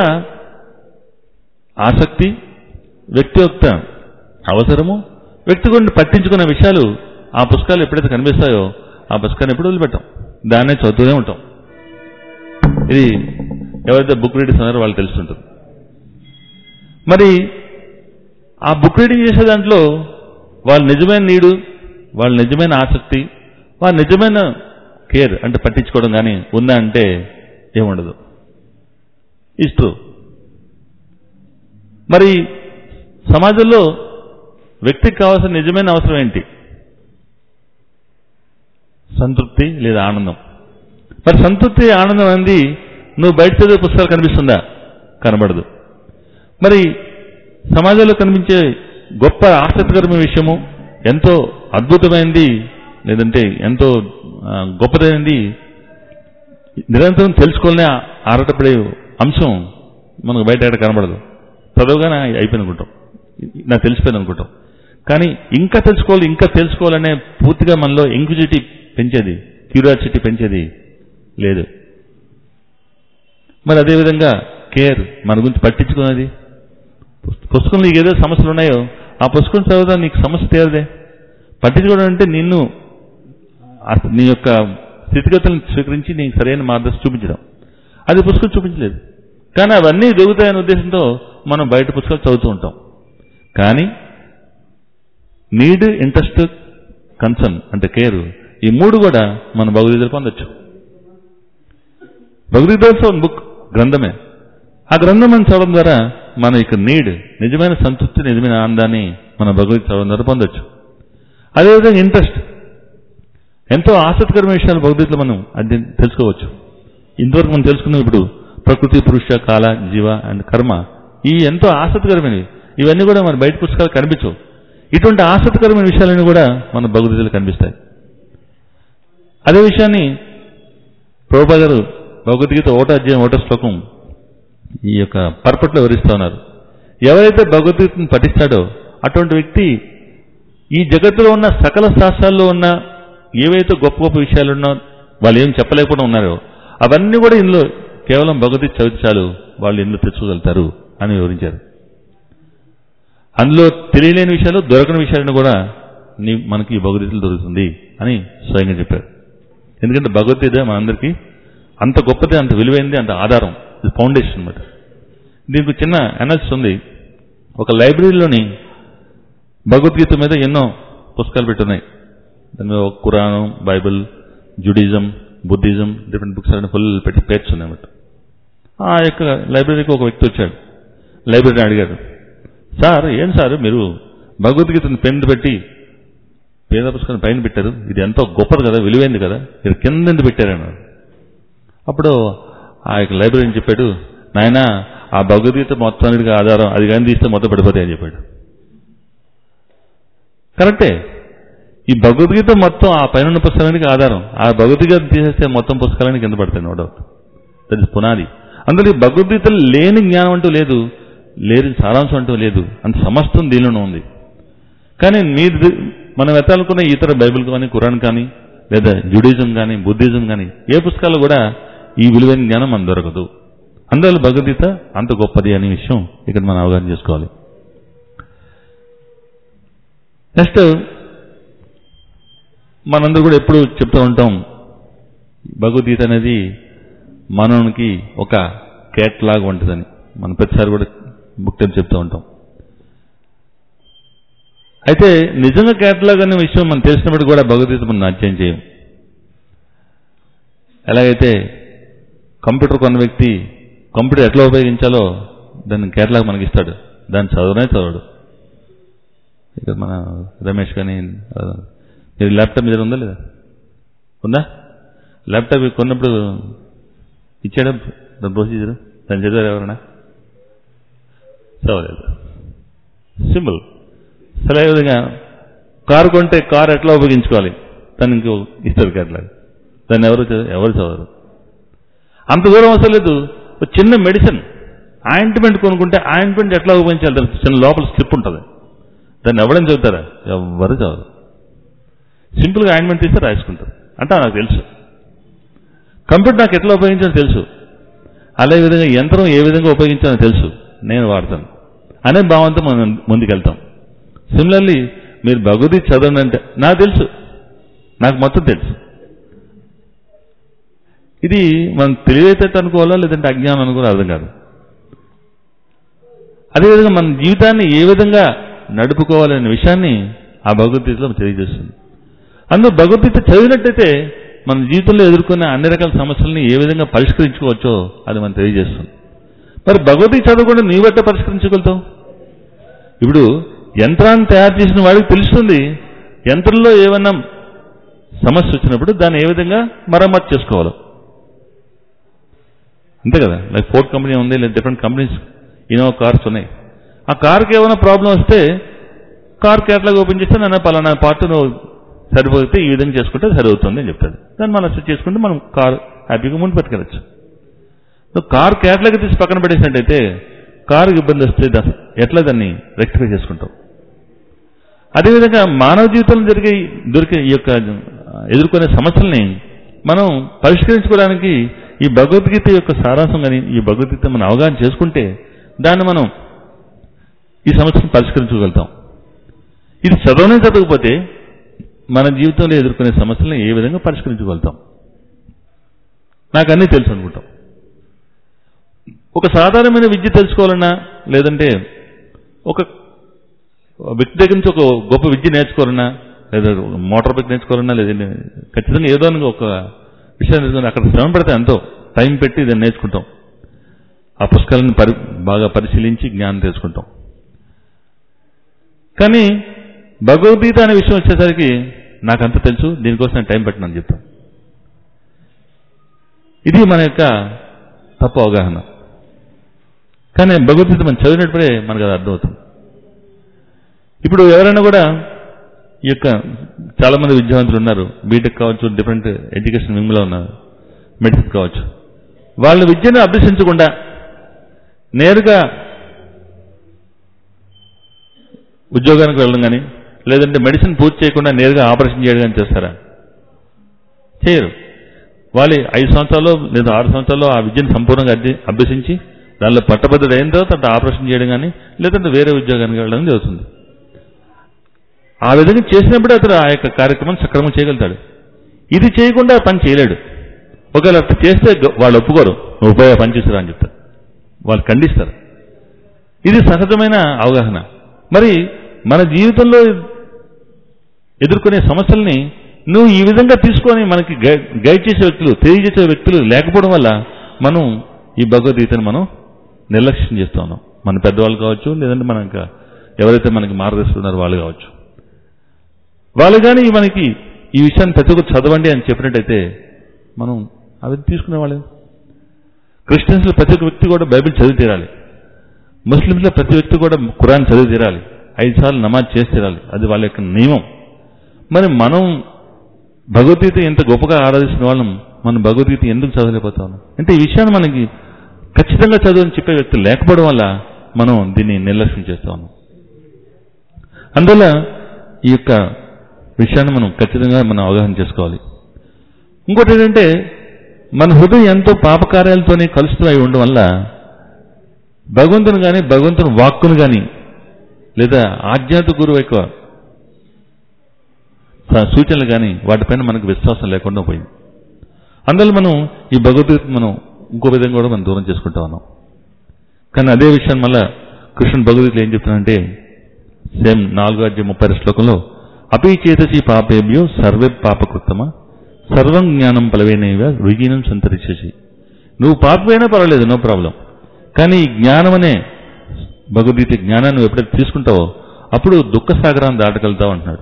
ఆసక్తి వ్యక్తి యొక్క అవసరము వ్యక్తి గురించి పట్టించుకున్న విషయాలు ఆ పుస్తకాలు ఎప్పుడైతే కనిపిస్తాయో ఆ పుస్తకాన్ని ఎప్పుడు వదిలిపెట్టాం దాన్నే చదువుతూనే ఉంటాం ఇది ఎవరైతే బుక్ రీడర్స్ ఉన్నారో వాళ్ళు తెలుస్తుంటుంది మరి ఆ బుక్ రీడింగ్ చేసే దాంట్లో వాళ్ళ నిజమైన నీడు వాళ్ళ నిజమైన ఆసక్తి వాళ్ళ నిజమైన కేర్ అంటే పట్టించుకోవడం కానీ ఉందా అంటే ఏముండదు ఇస్ ట్రూ మరి సమాజంలో వ్యక్తికి కావాల్సిన నిజమైన అవసరం ఏంటి సంతృప్తి లేదా ఆనందం మరి సంతృప్తి ఆనందం అనేది నువ్వు బయట చదివే పుస్తకాలు కనిపిస్తుందా కనబడదు మరి సమాజంలో కనిపించే గొప్ప ఆసక్తికరమైన విషయము ఎంతో అద్భుతమైనది లేదంటే ఎంతో ఆ, గొప్పదైనది నిరంతరం తెలుసుకోవాలనే ఆరాటపడే అంశం మనకు బయట ఎక్కడ కనబడదు చదవగానే అయిపోయింది అనుకుంటాం నాకు తెలిసిపోయింది అనుకుంటాం కానీ ఇంకా తెలుసుకోవాలి ఇంకా తెలుసుకోవాలనే పూర్తిగా మనలో ఇంక్విజిటీ పెంచేది క్యూరియాసిటీ పెంచేది లేదు మరి అదేవిధంగా కేర్ మన గురించి పట్టించుకున్నది పుస్తకంలో నీకు ఏదో సమస్యలు ఉన్నాయో ఆ పుస్తకం చదువుతా నీకు సమస్య తీరదే పట్టించుకోవడం అంటే నిన్ను అస- నీ యొక్క స్థితిగతులను స్వీకరించి నీకు సరైన మార్గదర్శనం చూపించడం అది పుస్తకం చూపించలేదు కానీ అవన్నీ దొరుకుతాయనే ఉద్దేశంతో మనం బయట పుస్తకాలు చదువుతూ ఉంటాం కానీ నీడ్ ఇంట్రెస్ట్ కన్సర్న్ అంటే కేర్ ఈ మూడు కూడా మన భగవద్గీతలు పొందొచ్చు భగవద్గీత బుక్ గ్రంథమే ఆ గ్రంథం మనం చదవడం ద్వారా మన యొక్క నీడ్ నిజమైన సంతృప్తి నిజమైన ఆనందాన్ని మన భగవద్గీత చదవడం ద్వారా పొందొచ్చు అదేవిధంగా ఇంట్రెస్ట్ ఎంతో ఆసక్తికరమైన విషయాలు భగవద్గీతలో మనం అధ్యయనం తెలుసుకోవచ్చు ఇంతవరకు మనం తెలుసుకున్నాం ఇప్పుడు ప్రకృతి పురుష కాల జీవ అండ్ కర్మ ఈ ఎంతో ఆసక్తికరమైనవి ఇవన్నీ కూడా మన బయట పుస్తకాలు కనిపించవు ఇటువంటి ఆసక్తికరమైన విషయాలన్నీ కూడా మన భగవద్గీతలో కనిపిస్తాయి అదే విషయాన్ని ప్రభుపా గారు భగవద్గీత ఒకటో అధ్యాయం ఒకటో శ్లోకం ఈ యొక్క పర్పట్లో వివరిస్తా ఉన్నారు ఎవరైతే భగవద్గీతను పఠిస్తాడో అటువంటి వ్యక్తి ఈ జగత్తులో ఉన్న సకల శాస్త్రాల్లో ఉన్న ఏవైతే గొప్ప గొప్ప విషయాలు ఉన్నా వాళ్ళు ఏం చెప్పలేకపోవడం ఉన్నారో అవన్నీ కూడా ఇందులో కేవలం భగవద్గీత చదివితే చాలు వాళ్ళు ఇందులో తెచ్చుకోగలుగుతారు అని వివరించారు అందులో తెలియలేని విషయాలు దొరకని విషయాలను కూడా నీ మనకి ఈ భగవద్గీతలు దొరుకుతుంది అని స్వయంగా చెప్పారు ఎందుకంటే భగవద్గీత మనందరికీ అంత గొప్పది అంత విలువైంది అంత ఆధారం ఇది ఫౌండేషన్ అన్నమాట దీనికి చిన్న అనాలిసిస్ ఉంది ఒక లైబ్రరీలోని భగవద్గీత మీద ఎన్నో పుస్తకాలు పెట్టున్నాయి దాని మీద ఒక Quran Bible Judaism Buddhism different books అన్ని ఫుల్ పెట్టి పేర్చి ఉన్నాయన్నమాట ఆ యొక్క లైబ్రరీకి ఒక వ్యక్తి వచ్చాడు లైబ్రరీ అడిగాడు సార్ ఏం సార్ మీరు భగవద్గీతను పెన్ పెట్టి పేద పుస్తకాన్ని పైన పెట్టారు ఇది ఎంతో గొప్పది కదా విలువైంది కదా మీరు కింద ఎందుకు పెట్టారన్నాడు అప్పుడు ఆ యొక్క లైబ్రరీని చెప్పాడు నాయన ఆ భగవద్గీత మొత్తానికి ఆధారం అది కానీ తీస్తే మొత్తం పడిపోతాయి అని చెప్పాడు కరెక్టే ఈ భగవద్గీత మొత్తం ఆ పైన ఉన్న పుస్తకానికి ఆధారం ఆ భగవద్గీత తీసేస్తే మొత్తం పుస్తకాలని కింద పడతాయి నో డౌట్ దట్ ఇస్ పునాది అందులో ఈ భగవద్గీత లేని జ్ఞానం అంటూ లేదు లేని సారాంశం అంటూ లేదు అంత సమస్తం దీనిలోనే ఉంది కానీ మీరు మనం ఎత్తాలనుకున్న ఇతర బైబిల్ కానీ ఖురాన్ కానీ లేదా జుడిజం కానీ బుద్ధిజం కానీ ఏ పుస్తకాలు కూడా ఈ విలువైన జ్ఞానం మనకు దొరకదు అందువల్ల భగవద్గీత అంత గొప్పది అనే విషయం ఇక్కడ మనం అవగాహన చేసుకోవాలి నెక్స్ట్ మనందరూ కూడా ఎప్పుడు చెప్తూ ఉంటాం భగవద్గీత అనేది మనకి ఒక కేట్ లాగా ఉంటుందని మనం ప్రతిసారి కూడా బుక్ టైం చెప్తూ ఉంటాం అయితే నిజంగా కేటలాగ్ అనే విషయం మనం తెలిసినప్పుడు కూడా భగవద్గీత మనం అధ్యయనం చేయం ఎలాగైతే కంప్యూటర్ కొన్న వ్యక్తి కంప్యూటర్ ఎట్లా ఉపయోగించాలో దాన్ని కేటలాగ్ మనకి ఇస్తాడు దాన్ని చదవనే చదవడు ఇక్కడ మన రమేష్ కానీ ఆ, మీరు ల్యాప్టాప్ మీద ఉందా లేదా ఉందా ల్యాప్టాప్ కొన్నప్పుడు ఇచ్చాడా దాని ప్రొసీజర్ దాన్ని చదివారు ఎవరన్నా చదవలేదు సింపుల్ సరే విధంగా కారు కొంటే కారు ఎట్లా ఉపయోగించుకోవాలి దాన్ని ఇంకో ఇస్తారు కేటలాగ్ దాన్ని ఎవరు చదవ- ఎవరు చదవరు అంత దూరం అవసరం లేదు ఒక చిన్న మెడిసిన్ ఆయింట్మెంట్ కొనుక్కుంటే ఆయింట్మెంట్ ఎట్లా ఉపయోగించాలి దానికి చిన్న లోపల స్లిప్ ఉంటుంది దాన్ని ఎవడని చదువుతారా ఎవరు చదవరు సింపుల్గా ఆయింట్మెంట్ తీస్తే రాసుకుంటారు అంటే నాకు తెలుసు కంప్యూటర్ నాకు ఎట్లా ఉపయోగించాలో తెలుసు అదే విధంగా యంత్రం ఏ విధంగా ఉపయోగించాలో తెలుసు నేను వాడతాను అనే భావంతో మనం ముందుకెళ్తాం సిమిలర్లీ మీరు భగవద్గీత చదవండి అంటే నాకు తెలుసు నాకు మొత్తం తెలుసు ఇది మనం తెలివేతట్టు అనుకోవాలా లేదంటే అజ్ఞానం అనుకోవాలో అర్థం కాదు అదేవిధంగా మన జీవితాన్ని ఏ విధంగా నడుపుకోవాలనే విషయాన్ని ఆ భగవద్గీతలో తెలియజేస్తుంది అందులో భగవద్గీత చదివినట్టయితే మన జీవితంలో ఎదుర్కొన్న అన్ని రకాల సమస్యల్ని ఏ విధంగా పరిష్కరించుకోవచ్చో అది మనం తెలియజేస్తుంది మరి భగవద్గీత చదవకుండా నీ బట్ట పరిష్కరించగలుగుతావు ఇప్పుడు యంత్రాన్ని తయారు చేసిన వాడికి తెలుస్తుంది యంత్రంలో ఏమన్నా సమస్య వచ్చినప్పుడు దాన్ని ఏ విధంగా మరమ్మతు చేసుకోవాలో అంతే కదా లైక్ ఫోర్డ్ కంపెనీ ఉంది లేదా డిఫరెంట్ కంపెనీస్ ఇన్నోవా కార్స్ ఉన్నాయి ఆ కార్కి ఏమైనా ప్రాబ్లం వస్తే కార్ కేటలాగ్ ఓపెన్ చేస్తే నన్ను పలానా పార్ట్ నువ్వు సరిపోతే ఈ విధంగా చేసుకుంటే సరిపోతుంది అని చెప్తాడు దాన్ని మనం సెట్ చేసుకుంటే మనం కార్ హ్యాపీగా ముందు పట్టుకెళ్ళచ్చు నువ్వు కార్ కేటలాగ్ తీసి పక్కన పెట్టేసినట్టయితే కారుకి ఇబ్బంది వస్తే దా- ఎట్లా దాన్ని రెక్టిఫై చేసుకుంటావు అదేవిధంగా మానవ జీవితంలో జరిగే దొరికే ఈ యొక్క ఆ, ఎదుర్కొనే సమస్యల్ని మనం పరిష్కరించుకోవడానికి ఈ భగవద్గీత యొక్క సారాంశం కానీ ఈ భగవద్గీత మనం అవగాహన చేసుకుంటే దాన్ని మనం ఈ సమస్యను పరిష్కరించగలుగుతాం ఇది చదవనే చదవకపోతే మన జీవితంలో ఎదుర్కొనే సమస్యలను ఏ విధంగా పరిష్కరించగలుగుతాం నాకు అన్నీ తెలుసు అనుకుంటాం ఒక సాధారణమైన విద్య తెలుసుకోవాలన్నా లేదంటే ఒక వ్యక్తి దగ్గర నుంచి ఒక గొప్ప విద్య నేర్చుకోవాలన్నా లేదా మోటార్ బైక్ నేర్చుకోవాలన్నా లేదంటే ఖచ్చితంగా ఏదో అని ఒక విషయం నేర్చుకుని అక్కడ శ్రమ పెడితే ఎంతో టైం పెట్టి దాన్ని నేర్చుకుంటాం ఆ పుస్తకాలను పరి బాగా పరిశీలించి జ్ఞానం తెలుసుకుంటాం కానీ భగవద్గీత అనే విషయం వచ్చేసరికి నాకంత తెలుసు దీనికోసం నేను టైం పెట్టినని చెప్తాను ఇది మన యొక్క తప్పు అవగాహన కానీ భగవద్గీత మనం చదివినప్పుడే మనకు అది అర్థమవుతుంది ఇప్పుడు ఎవరైనా కూడా ఈ యొక్క చాలా మంది విద్యావంతులు ఉన్నారు బీటెక్ కావచ్చు డిఫరెంట్ ఎడ్యుకేషన్ వింగ్లో ఉన్నారు మెడిసిన్ కావచ్చు వాళ్ళ విద్యను అభ్యసించకుండా నేరుగా ఉద్యోగానికి వెళ్ళడం కానీ లేదంటే మెడిసిన్ పూర్తి చేయకుండా నేరుగా ఆపరేషన్ చేయడం కానీ చేస్తారా చేయరు వాళ్ళు ఐదు సంవత్సరాలు లేదా ఆరు సంవత్సరాల్లో ఆ విద్యను సంపూర్ణంగా అధ్య- అభ్యసించి దానిలో పట్టభద్రుడు అయిన తర్వాత అట్లా ఆపరేషన్ చేయడం కానీ లేదంటే వేరే ఉద్యోగానికి వెళ్ళడం జరుగుతుంది ఆ విధంగా చేసినప్పుడే అతడు ఆ యొక్క కార్యక్రమం సక్రమం చేయగలుగుతాడు ఇది చేయకుండా ఆ పని చేయలేడు ఒకవేళ అట్లా చేస్తే గ- వాళ్ళు ఒప్పుకోరు నువ్వు పోయి ఆ పని చేసిరా అని చెప్తారు వాళ్ళు ఖండిస్తారు ఇది సహజమైన అవగాహన మరి మన జీవితంలో ఎదుర్కొనే సమస్యల్ని నువ్వు ఈ విధంగా తీసుకొని మనకి గై- గైడ్ చేసే వ్యక్తులు తెలియజేసే వ్యక్తులు లేకపోవడం వల్ల మనం ఈ భగవద్గీతను మనం నిర్లక్ష్యం చేస్తా ఉన్నాం మన పెద్దవాళ్ళు కావచ్చు లేదంటే మన ఇంకా ఎవరైతే మనకి మార్గదర్శకున్నారో వాళ్ళు కావచ్చు వాళ్ళు కానీ మనకి ఈ విషయాన్ని ప్రతి ఒక్కరు చదవండి అని చెప్పినట్టయితే మనం అవి తీసుకునే వాళ్ళే క్రిస్టియన్స్లో ప్రతి ఒక్క వ్యక్తి కూడా బైబిల్ చదివి తీరాలి ముస్లింస్లో ప్రతి వ్యక్తి కూడా ఖురాన్ చదివి తీరాలి ఐదు సార్లు నమాజ్ చేసి తీరాలి అది వాళ్ళ యొక్క నియమం మరి మనం భగవద్గీత ఎంత గొప్పగా ఆరాధిస్తున్న వాళ్ళం మనం భగవద్గీత ఎందుకు చదవలేకపోతా ఉన్నాం అంటే ఈ విషయాన్ని మనకి ఖచ్చితంగా చదువు చెప్పే వ్యక్తి లేకపోవడం వల్ల మనం దీన్ని నిర్లక్ష్యం చేస్తా ఉన్నాం అందువల్ల ఈ యొక్క విషయాన్ని మనం ఖచ్చితంగా మనం అవగాహన చేసుకోవాలి ఇంకోటి ఏంటంటే మన హృదయం ఎంతో పాపకార్యాలతోనే కలుస్తూ అయి ఉండడం వల్ల భగవంతుని కానీ భగవంతుని వాక్కును కానీ లేదా ఆధ్యాత్మిక గురువు యొక్క స- సూచనలు కానీ వాటిపైన మనకు విశ్వాసం లేకుండా పోయింది అందువల్ల మనం ఈ భగవద్గీత మనం ఇంకో విధంగా కూడా మనం దూరం చేసుకుంటా ఉన్నాం కానీ అదే విషయాన్ని మళ్ళా కృష్ణుడు భగవద్గీతలో ఏం చెప్తున్నాడంటే సేమ్ నాలుగో అధ్యాయం ముప్పై రెండు శ్లోకంలో అపి చేతసి పాపేభ్యో సర్వే పాపకృత్తమా సర్వం జ్ఞానం పలవేనైవ రుజీనం సంతరించేసి నువ్వు పాపమైనా పర్వాలేదు నో ప్రాబ్లం కానీ ఈ జ్ఞానం అనే భగవద్గీత జ్ఞానాన్ని నువ్వు ఎప్పుడైతే తీసుకుంటావో అప్పుడు దుఃఖ సాగరాన్ని దాటగలుగుతావు అంటున్నాడు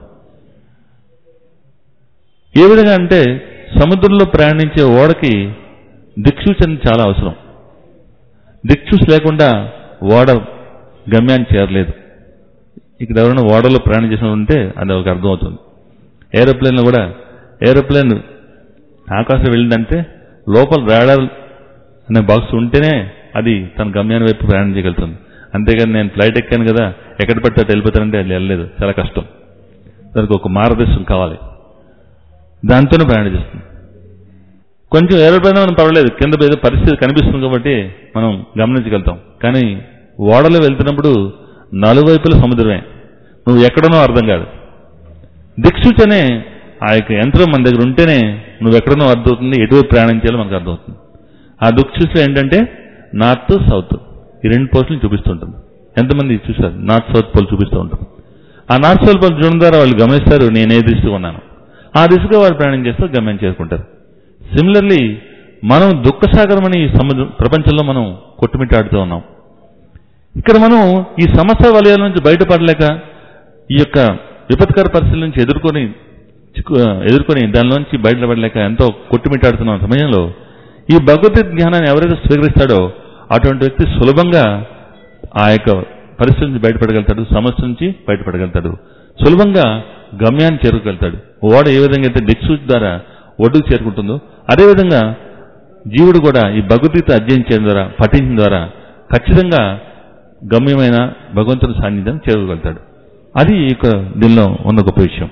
ఏ విధంగా అంటే సముద్రంలో ప్రయాణించే ఓడకి దిక్సూచన చాలా అవసరం దిక్సూచి లేకుండా ఓడ గమ్యాన్ని చేరలేదు ఇక్కడ ఎవరైనా ఓడలో ప్రయాణం చేసిన వాళ్ళు ఉంటే అది ఒక అర్థం అవుతుంది ఏరోప్లేన్లో కూడా ఏరోప్లేన్ ఆకాశం వెళ్ళిందంటే లోపల రాడార్ అనే బాక్స్ ఉంటేనే అది తన గమ్యాన్ని వైపు ప్రయాణం చేయగలుగుతుంది అంతేగాని నేను ఫ్లైట్ ఎక్కాను కదా ఎక్కడ పడితే అటు వెళ్ళిపోతానంటే అది వెళ్ళలేదు చాలా కష్టం దానికి ఒక మార్గదర్శనం కావాలి దాంతోనే ప్రయాణం చేస్తుంది కొంచెం ఏరోప్లేన్ మనం పర్వాలేదు కింద ఏదో పరిస్థితి కనిపిస్తుంది కాబట్టి మనం గమనించగలుగుతాం కానీ ఓడలో వెళ్తున్నప్పుడు నలువైపుల సముద్రమే నువ్వు ఎక్కడనో అర్థం కాదు దిక్సూచనే ఆ యొక్క యంత్రం మన దగ్గర ఉంటేనే నువ్వు ఎక్కడనో అర్థమవుతుంది ఎటువైపు ప్రయాణం చేయాలో మనకు అర్థమవుతుంది ఆ దిక్సూచన ఏంటంటే నార్త్ సౌత్ ఈ రెండు పోస్టులు చూపిస్తుంటుంది ఎంతమంది చూసారు నార్త్ సౌత్ పోల్ చూపిస్తూ ఉంటాం ఆ నార్త్ సౌత్ పోల్ చూడడం ద్వారా వాళ్ళు గమనిస్తారు నేను ఏ దిశగా ఉన్నాను ఆ దిశగా వాళ్ళు ప్రయాణం చేస్తూ గమ్యం చేరుకుంటారు సిమిలర్లీ మనం దుఃఖసాగరమని ఈ సముద్రం ప్రపంచంలో మనం కొట్టుమిట్టాడుతూ ఉన్నాం ఇక్కడ మనం ఈ సమస్య వలయాల నుంచి బయటపడలేక ఈ యొక్క విపత్కర పరిస్థితుల నుంచి ఎదుర్కొని చిక్కు- ఎదుర్కొని దానిలోంచి బయటపడలేక ఎంతో కొట్టుమిట్టాడుతున్న సమయంలో ఈ భగవద్గీత జ్ఞానాన్ని ఎవరైతే స్వీకరిస్తాడో అటువంటి వ్యక్తి సులభంగా ఆ యొక్క పరిస్థితి నుంచి బయటపడగలుగుతాడు సమస్య నుంచి బయటపడగలుగుతాడు సులభంగా గమ్యాన్ని చేరుకోగలుగుతాడు ఓడ ఏ విధంగా అయితే దిక్సూచి ద్వారా ఒడ్డుకు చేరుకుంటుందో అదేవిధంగా జీవుడు కూడా ఈ భగవద్గీత అధ్యయనం చేయడం ద్వారా పఠించడం ద్వారా ఖచ్చితంగా గమ్యమైన భగవంతుని సాన్నిధ్యం చేరుకోగలుగుతాడు అది ఈ యొక్క దీనిలో ఉన్న గొప్ప విషయం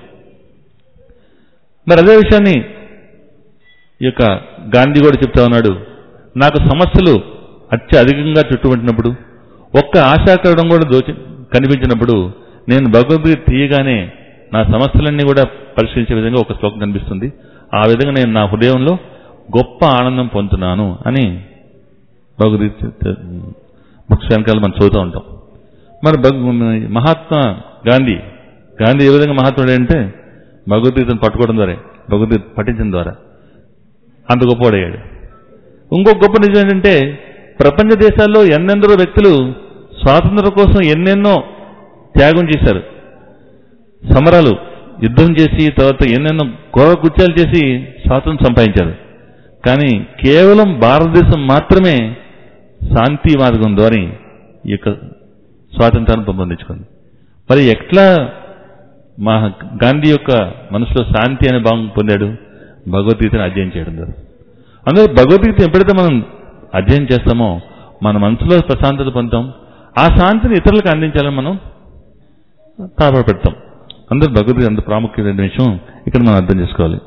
మరి అదే విషయాన్ని ఈ యొక్క గాంధీ కూడా చెప్తా ఉన్నాడు నాకు సమస్యలు అత్యధికంగా చుట్టుముట్టినప్పుడు ఒక్క ఆశాకరణం కూడా దోచి కనిపించినప్పుడు నేను భగవద్గీత తీయగానే నా సమస్యలన్నీ కూడా పరిష్కరించే విధంగా ఒక శ్లోకం కనిపిస్తుంది ఆ విధంగా నేను నా హృదయంలో గొప్ప ఆనందం పొందుతున్నాను అని భగవద్గీత బుక్స్ వెనకాల మనం చదువుతూ ఉంటాం మరి భగ- మహాత్మా గాంధీ గాంధీ ఏ విధంగా మహాత్ముడు అంటే భగవద్గీతను పట్టుకోవడం ద్వారా భగవద్గీత పఠించడం ద్వారా అంత గొప్పవాడయ్యాడు ఇంకో గొప్ప నిజం ఏంటంటే ప్రపంచ దేశాల్లో ఎన్నెందరో వ్యక్తులు స్వాతంత్రం కోసం ఎన్నెన్నో త్యాగం చేశారు సమరాలు యుద్ధం చేసి తర్వాత ఎన్నెన్నో ఘోర కృత్యాలు చేసి స్వాతంత్రం సంపాదించారు కానీ కేవలం భారతదేశం మాత్రమే శాంతి మార్గం ద్వారా ఈ యొక్క స్వాతంత్రాన్ని పెంపొందించుకుంది మరి ఎట్లా మా గాంధీ యొక్క మనసులో శాంతి అనే భావం పొందాడు భగవద్గీతను అధ్యయనం చేయడం ద్వారా అందులో భగవద్గీత ఎప్పుడైతే మనం అధ్యయనం చేస్తామో మన మనసులో ప్రశాంతత పొందుతాం ఆ శాంతిని ఇతరులకు అందించాలని మనం తాపడపెడతాం అందరూ భగవద్గీత అంత ప్రాముఖ్యమైన విషయం ఇక్కడ మనం అర్థం చేసుకోవాలి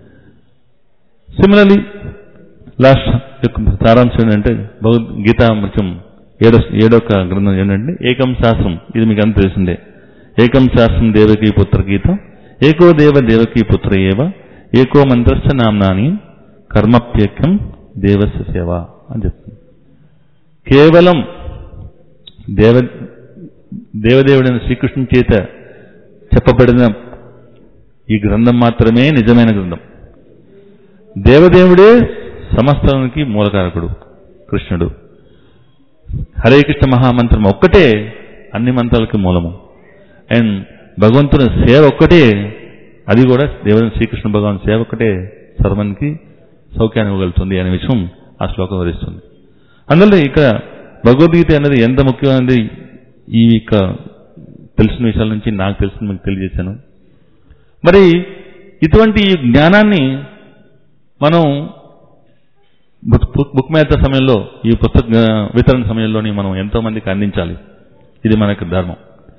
సిమిలర్లీ లాస్ట్ యొక్క సారాంశం ఏంటంటే భగవద్గీత కొంచెం ఏడో ఏడొక గ్రంథం ఏంటంటే ఏకం శాస్త్రం ఇది మీకు అంత తెలిసిందే ఏకం శాస్త్రం దేవకీ పుత్ర గీతం ఏకో దేవ దేవకీ పుత్ర ఏవ ఏకో మంత్రస్థ నామ్నాని కర్మప్యేక్యం దేవస్య సేవ అని చెప్తుంది కేవలం దేవ దేవదేవుడైన శ్రీకృష్ణుని చేత చెప్పబడిన ఈ గ్రంథం మాత్రమే నిజమైన గ్రంథం దేవదేవుడే సమస్తానికి మూలకారకుడు కృష్ణుడు హరే కృష్ణ మహామంత్రం ఒక్కటే అన్ని మంత్రాలకి మూలము అండ్ భగవంతుని సేవ ఒక్కటే అది కూడా దేవుని శ్రీకృష్ణ భగవాన్ సేవ ఒక్కటే సర్వానికి సౌఖ్యాన్ని ఇవ్వగలుగుతుంది అనే విషయం ఆ శ్లోకం వివరిస్తుంది అందువల్ల ఇక్కడ భగవద్గీత అనేది ఎంత ముఖ్యమైనది ఈ యొక్క తెలిసిన విషయాల నుంచి నాకు తెలిసిన మీకు తెలియజేశాను మరి ఇటువంటి ఈ జ్ఞానాన్ని మనం బుక్ బుక్- బుక్ మేత సమయంలో ఈ పుస్తక ఆ, వితరణ సమయంలోని మనం ఎంతో మందికి అందించాలి ఇది మనకు ధర్మం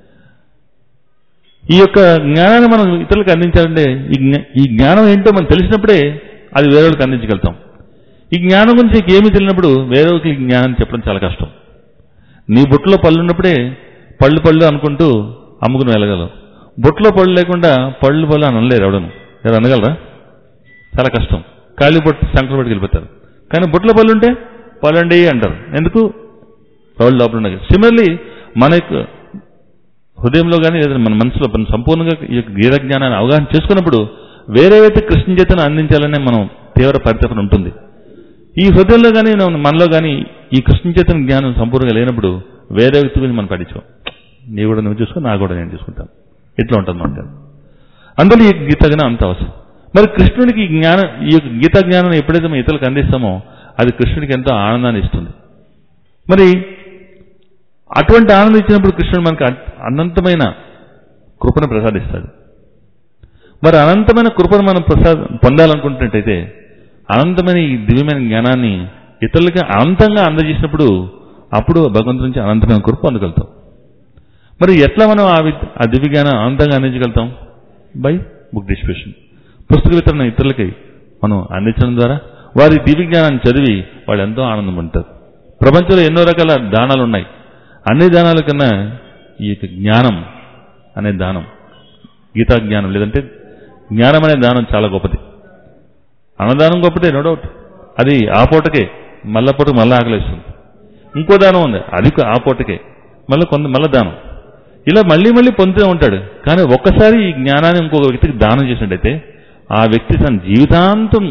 ఈ యొక్క జ్ఞానాన్ని మనం ఇతరులకు అందించాలంటే ఈ జ్ఞా- ఈ జ్ఞానం ఏంటో మనం తెలిసినప్పుడే అది వేరొకరికి అందించగలుగుతాం ఈ జ్ఞానం గురించి నీకు ఏమీ తెలియనప్పుడు వేరొకరికి ఈ జ్ఞానాన్ని చెప్పడం చాలా కష్టం నీ బుట్టలో పళ్ళు ఉన్నప్పుడే పళ్ళు పళ్ళు అనుకుంటూ అమ్ముకుని వెళ్ళగలవు బుట్టలో పళ్ళు లేకుండా పళ్ళు పళ్ళు అని అనలేరు ఎవడను ఎవరు అనగలరా చాలా కష్టం ఖాళీ బొట్టు సంకలు పట్టుకు వెళ్ళిపోతారు కానీ బుట్టలో పళ్ళు ఉంటే పళ్ళండి అంటారు ఎందుకు పళ్ళు లోపల ఉన్నాయి సిమిలర్లీ మన యొక్క హృదయంలో కానీ లేదా మన మనసులో మనం సంపూర్ణంగా ఈ యొక్క గీత జ్ఞానాన్ని అవగాహన చేసుకున్నప్పుడు వేరేవైతే కృష్ణ చేతను అందించాలనే మనం తీవ్ర పరితపన ఉంటుంది ఈ హృదయంలో కానీ మనలో కానీ ఈ కృష్ణ చేతన జ్ఞానం సంపూర్ణంగా లేనప్పుడు వేరే వ్యక్తి గురించి మనం పట్టించాం నీ కూడా నువ్వు చూసుకో నా కూడా నేను చూసుకుంటాను ఇట్లా ఉంటుంది మాట అందులో ఈ గీత జ్ఞానం అంత అవసరం మరి కృష్ణుడికి ఈ జ్ఞానం ఈ యొక్క గీత జ్ఞానం ఎప్పుడైతే మనం ఇతరులకు అందిస్తామో అది కృష్ణుడికి ఎంతో ఆనందాన్ని ఇస్తుంది మరి అటువంటి ఆనందం ఇచ్చినప్పుడు కృష్ణుడు మనకు అన్- అనంతమైన కృపను ప్రసాదిస్తాడు మరి అనంతమైన కృపను మనం ప్రసాద పొందాలనుకుంటున్నట్టయితే అనంతమైన ఈ దివ్యమైన జ్ఞానాన్ని ఇతరులకి అనంతంగా అందజేసినప్పుడు అప్పుడు భగవంతు నుంచి అనంతమైన కృప పొందగలుగుతాం మరి ఎట్లా మనం ఆ వి- ఆ దివ్య జ్ఞానం అనంతంగా అందించగలుగుతాం బై బుక్ డిస్ట్రిబ్యూషన్ పుస్తక వితరణ ఇతరులకి మనం అందించడం ద్వారా వారి దివ్య జ్ఞానాన్ని చదివి వాళ్ళు ఎంతో ఆనందం ఉంటారు ప్రపంచంలో ఎన్నో రకాల దానాలు ఉన్నాయి అన్ని దానాల కన్నా ఈ యొక్క జ్ఞానం అనే దానం గీతా జ్ఞానం లేదంటే జ్ఞానం అనే దానం చాలా గొప్పది అన్నదానం గొప్పదే నో డౌట్ అది ఆ పూటకే మళ్ళా పూటకి మళ్ళీ ఆకలిస్తుంది ఇంకో దానం ఉంది అది ఆ పూటకే మళ్ళీ కొంత మళ్ళీ దానం ఇలా మళ్ళీ మళ్ళీ పొందుతూ ఉంటాడు కానీ ఒక్కసారి ఈ జ్ఞానాన్ని ఇంకొక వ్యక్తికి దానం చేసినట్టయితే ఆ వ్యక్తి తన జీవితాంతం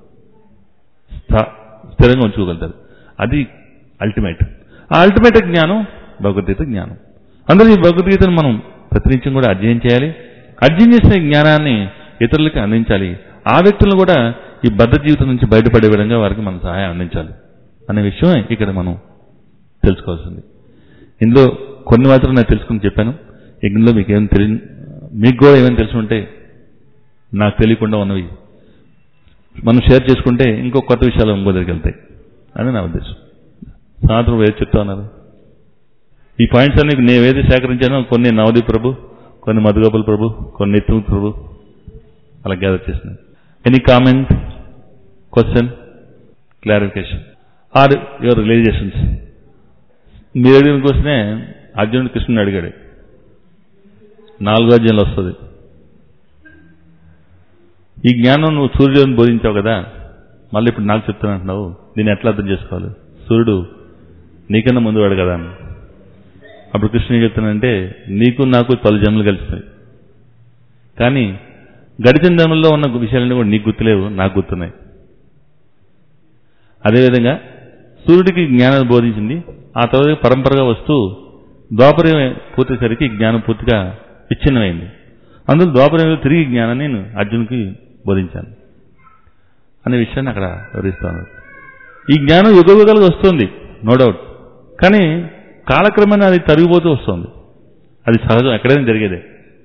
స్థ- స్థిరంగా ఉంచుకోగలుగుతారు అది అల్టిమేట్ ఆ అల్టిమేట్ జ్ఞానం భగవద్గీత జ్ఞానం అందులో ఈ భగవద్గీతను మనం ప్రతినిత్యం కూడా అధ్యయనం చేయాలి అధ్యయనం చేసిన జ్ఞానాన్ని ఇతరులకి అందించాలి ఆ వ్యక్తులను కూడా ఈ బద్ధ జీవితం నుంచి బయటపడే విధంగా వారికి మన సహాయం అందించాలి అనే విషయం ఇక్కడ మనం తెలుసుకోవాల్సింది ఇందులో కొన్ని మాత్రం నేను తెలుసుకుని చెప్పాను ఇందులో మీకు ఏం తెలియ మీకు కూడా ఏమైనా తెలిసి ఉంటే నాకు తెలియకుండా ఉన్నవి మనం షేర్ చేసుకుంటే ఇంకో కొత్త విషయాలు ఇంకో దగ్గరికి వెళ్తాయి అని నా ఉద్దేశం సాయంత్రం ఏది చెప్తా ఉన్నారు ఈ పాయింట్స్ అన్ని నేను ఏది సేకరించానో కొన్ని నవదీప్ ప్రభు కొన్ని మధుగోపాల్ ప్రభు కొన్ని నిత్యం ప్రభు అలా గ్యాదర్ చేసినాయి any comment question clarification or your realizations మీరు అడిగిన క్వశ్చనే అర్జునుడు కృష్ణుని అడిగాడు నాలుగో అధ్యాయంలో వస్తుంది ఈ జ్ఞానం నువ్వు సూర్యుడిని బోధించావు కదా మళ్ళీ ఇప్పుడు నాకు చెప్తాను అంటున్నావు దీన్ని ఎట్లా అర్థం చేసుకోవాలి సూర్యుడు నీకన్నా ముందు వాడు కదా అని అప్పుడు కృష్ణుడు ఏం చెప్తానంటే నీకు నాకు పలు జన్మలు కలుస్తాయి కానీ గడిచిన జన్మల్లో ఉన్న విషయాలన్నీ కూడా నీకు గుర్తులేవు నాకు గుర్తున్నాయి అదేవిధంగా సూర్యుడికి జ్ఞానాన్ని బోధించింది ఆ తర్వాత పరంపరగా వస్తూ ద్వాపరం పూర్తేసరికి జ్ఞానం పూర్తిగా విచ్ఛిన్నమైంది అందులో ద్వాపరంలో తిరిగి జ్ఞానాన్ని నేను అర్జునుకి బోధించాను అనే విషయాన్ని అక్కడ వివరిస్తాను ఈ జ్ఞానం యుగ యుగాలుగా వస్తుంది నో డౌట్ కానీ కాలక్రమేణా అది తరిగిపోతూ వస్తుంది అది సహజం ఎక్కడైనా జరిగేదే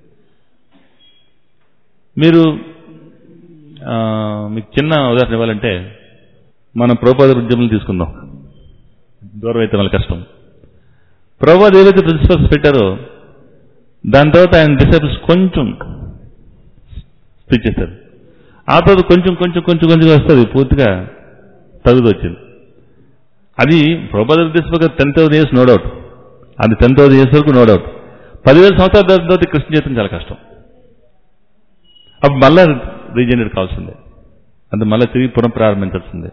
మీరు ఆ, మీకు చిన్న ఉదాహరణ ఇవ్వాలంటే మన ప్రోపాద ఉద్యమం తీసుకుందాం దూరం అయితే మళ్ళీ కష్టం ప్రభుపాద ఏదైతే ప్రిన్సిపల్స్ పెట్టారో దాని తర్వాత ఆయన డిసైపుల్స్ కొంచెం స్పీచ్ చేశారు ఆ తర్వాత కొంచెం కొంచెం కొంచెం కొంచెం వస్తుంది పూర్తిగా తగుదు వచ్చింది అది ప్రభుపాద ఉద్దేశం ten thousand years no doubt అది టెన్ థౌసండ్ ఇయర్స్ వరకు నో డౌట్ పదివేల సంవత్సరాల తర్వాత కృష్ణ జీవితం చాలా కష్టం అప్పుడు మళ్ళా రీజనరేట్ కావాల్సిందే అంటే మళ్ళీ తిరిగి పునః ప్రారంభించాల్సిందే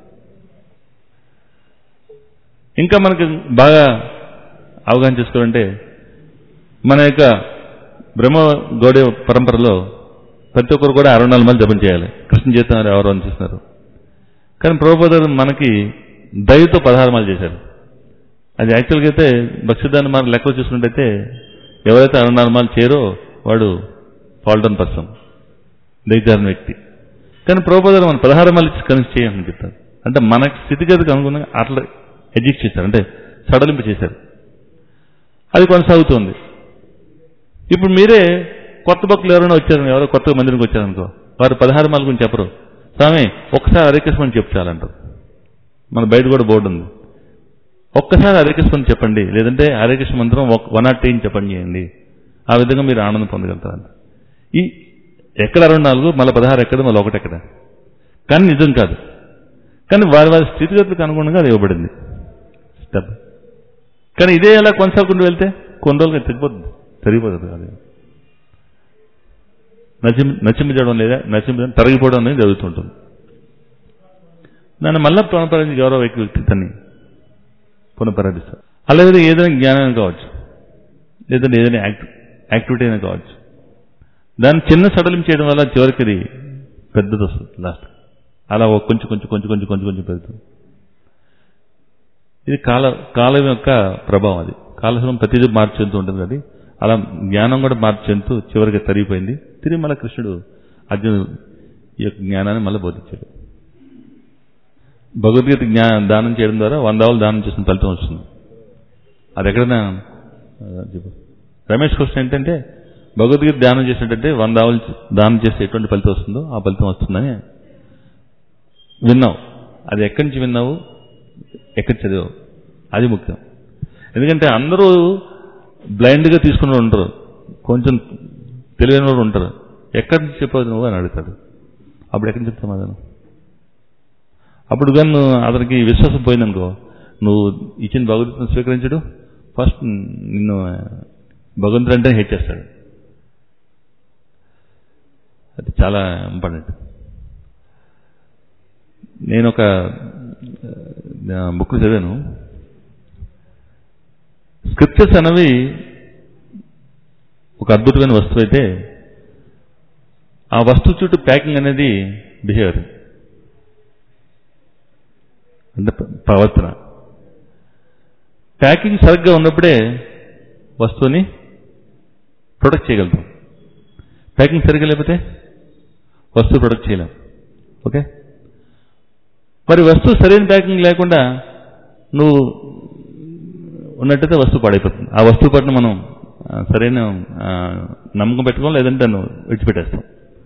ఇంకా మనకి బాగా అవగాహన చేసుకోవాలంటే మన యొక్క బ్రహ్మ గౌడ పరంపరలో ప్రతి ఒక్కరు కూడా అరవై నాలుగు మంది జపం చేయాలి కృష్ణ జీవితం ఎవరు అని చూస్తున్నారు కానీ ప్రభుపదారు మనకి దయతో పదహారు మాలు చేశారు అది యాక్చువల్గా అయితే భక్తిదాన్ని మనం లెక్క చూసుకున్నట్టయితే ఎవరైతే అరవై నాలుగు మాలు చేరో వాడు ఫాల్టన్ పర్సన్ దైత్యారణ వ్యక్తి కానీ ప్రభుపదారు మన పదహారు మాలు ఇచ్చి కనెక్ట్ చేయాలని చెప్తారు అంటే మన స్థితిగతికి అనుగుణంగా అట్లా ఎడ్జిట్ చేశారు అంటే సడలింపు చేశారు అది కొనసాగుతుంది ఇప్పుడు మీరే కొత్త భక్తులు ఎవరైనా వచ్చారు ఎవరో కొత్త మందిరికి వచ్చారనుకో వారు పదహారు మాల గురించి చెప్పరు స్వామి ఒక్కసారి హరికృష్ణ చెప్పు చాలంటారు మన బయట కూడా బోర్డు ఉంది ఒక్కసారి హరికృష్ణ చెప్పండి లేదంటే హరికృష్ణ మంత్రం వన్ నాట్ ఎయిట్ చెప్పండి చేయండి ఆ విధంగా మీరు ఆనందం పొందగలుగుతారు ఈ ఎక్కడ అరవై నాలుగు మళ్ళీ పదహారు ఎక్కడ మళ్ళీ ఒకటి ఎక్కడ కానీ నిజం కాదు కానీ వారి వారి స్థితిగతులకు అనుగుణంగా అది ఇవ్వబడింది స్టెప్ కానీ ఇదే ఎలా కొనసాగుకుంటూ వెళ్తే కొన్ని రోజులుగా తెగిపోతుంది తరిగిపోతుంది అది నచ్చింప నచ్చింపజడం లేదా నచ్చింప తరిగిపోవడం అనేది జరుగుతుంటుంది దాన్ని మళ్ళా పునఃపరాధి గౌరవ వ్యక్తి వ్యక్తిత్వాన్ని పునఃపరాధిస్తారు అలాగే ఏదైనా జ్ఞానం కావచ్చు లేదంటే ఏదైనా యాక్టి యాక్టివిటీ అయినా కావచ్చు దాన్ని చిన్న సడలింపు చేయడం వల్ల చివరికి అది పెద్దది వస్తుంది లాస్ట్ అలా ఒక కొంచెం కొంచెం కొంచెం కొంచెం కొంచెం కొంచెం పెరుగుతుంది ఇది కాల కాలం యొక్క ప్రభావం అది కాలస్వరం ప్రతిదీ మార్పు చెందుతూ ఉంటుంది అది అలా జ్ఞానం కూడా మార్పు చెందుతూ చివరికి తరిగిపోయింది తిరిగి మళ్ళీ కృష్ణుడు అర్జునుడు ఈ యొక్క జ్ఞానాన్ని మళ్ళీ బోధించాడు భగవద్గీత జ్ఞా దానం చేయడం ద్వారా వంద ఆవులు దానం చేసిన ఫలితం వస్తుంది అది ఎక్కడైనా ఆ, చెప్పు రమేష్ క్వశ్చన్ ఏంటంటే భగవద్గీత ధ్యానం చేసినట్టంటే వంద ఆవులు దానం చేస్తే ఎటువంటి ఫలితం వస్తుందో ఆ ఫలితం వస్తుందని విన్నావు అది ఎక్కడి నుంచి విన్నావు ఎక్కడ చదివావు అది ముఖ్యం ఎందుకంటే అందరూ బ్లైండ్గా తీసుకుని ఉంటారు కొంచెం తెలివైన వాళ్ళు ఉంటారు ఎక్కడి నుంచి చెప్పావు నువ్వు అని అడుగుతాడు అప్పుడు ఎక్కడి నుంచి చెప్తావు అదను అప్పుడు కానీ నువ్వు అతనికి విశ్వాసం పోయిందనుకో నువ్వు ఇచ్చిన భగవద్గీతను స్వీకరించడు ఫస్ట్ నిన్ను భగవంతుడు అంటే హెచ్ చేస్తాడు అది చాలా ఇంపార్టెంట్ నేను ఒక బుక్ చదివాను స్క్రిప్చర్స్ అనేవి ఒక అద్భుతమైన వస్తువు అయితే ఆ వస్తువు చుట్టూ ప్యాకింగ్ అనేది బిహేవియర్ అంటే ప్ర- ప్రవర్తన ప్యాకింగ్ సరిగ్గా ఉన్నప్పుడే వస్తువుని ప్రొటెక్ట్ చేయగలుగుతాం ప్యాకింగ్ సరిగ్గా లేకపోతే వస్తువు ప్రొటెక్ట్ చేయలేం ఓకే మరి వస్తువు సరైన ప్యాకింగ్ లేకుండా నువ్వు ఉన్నట్టయితే వస్తువు పాడైపోతుంది ఆ వస్తువు పట్ల మనం ఆ, సరైన ఆ, నమ్మకం పెట్టుకోం లేదంటే నువ్వు విడిచిపెట్టేస్తాం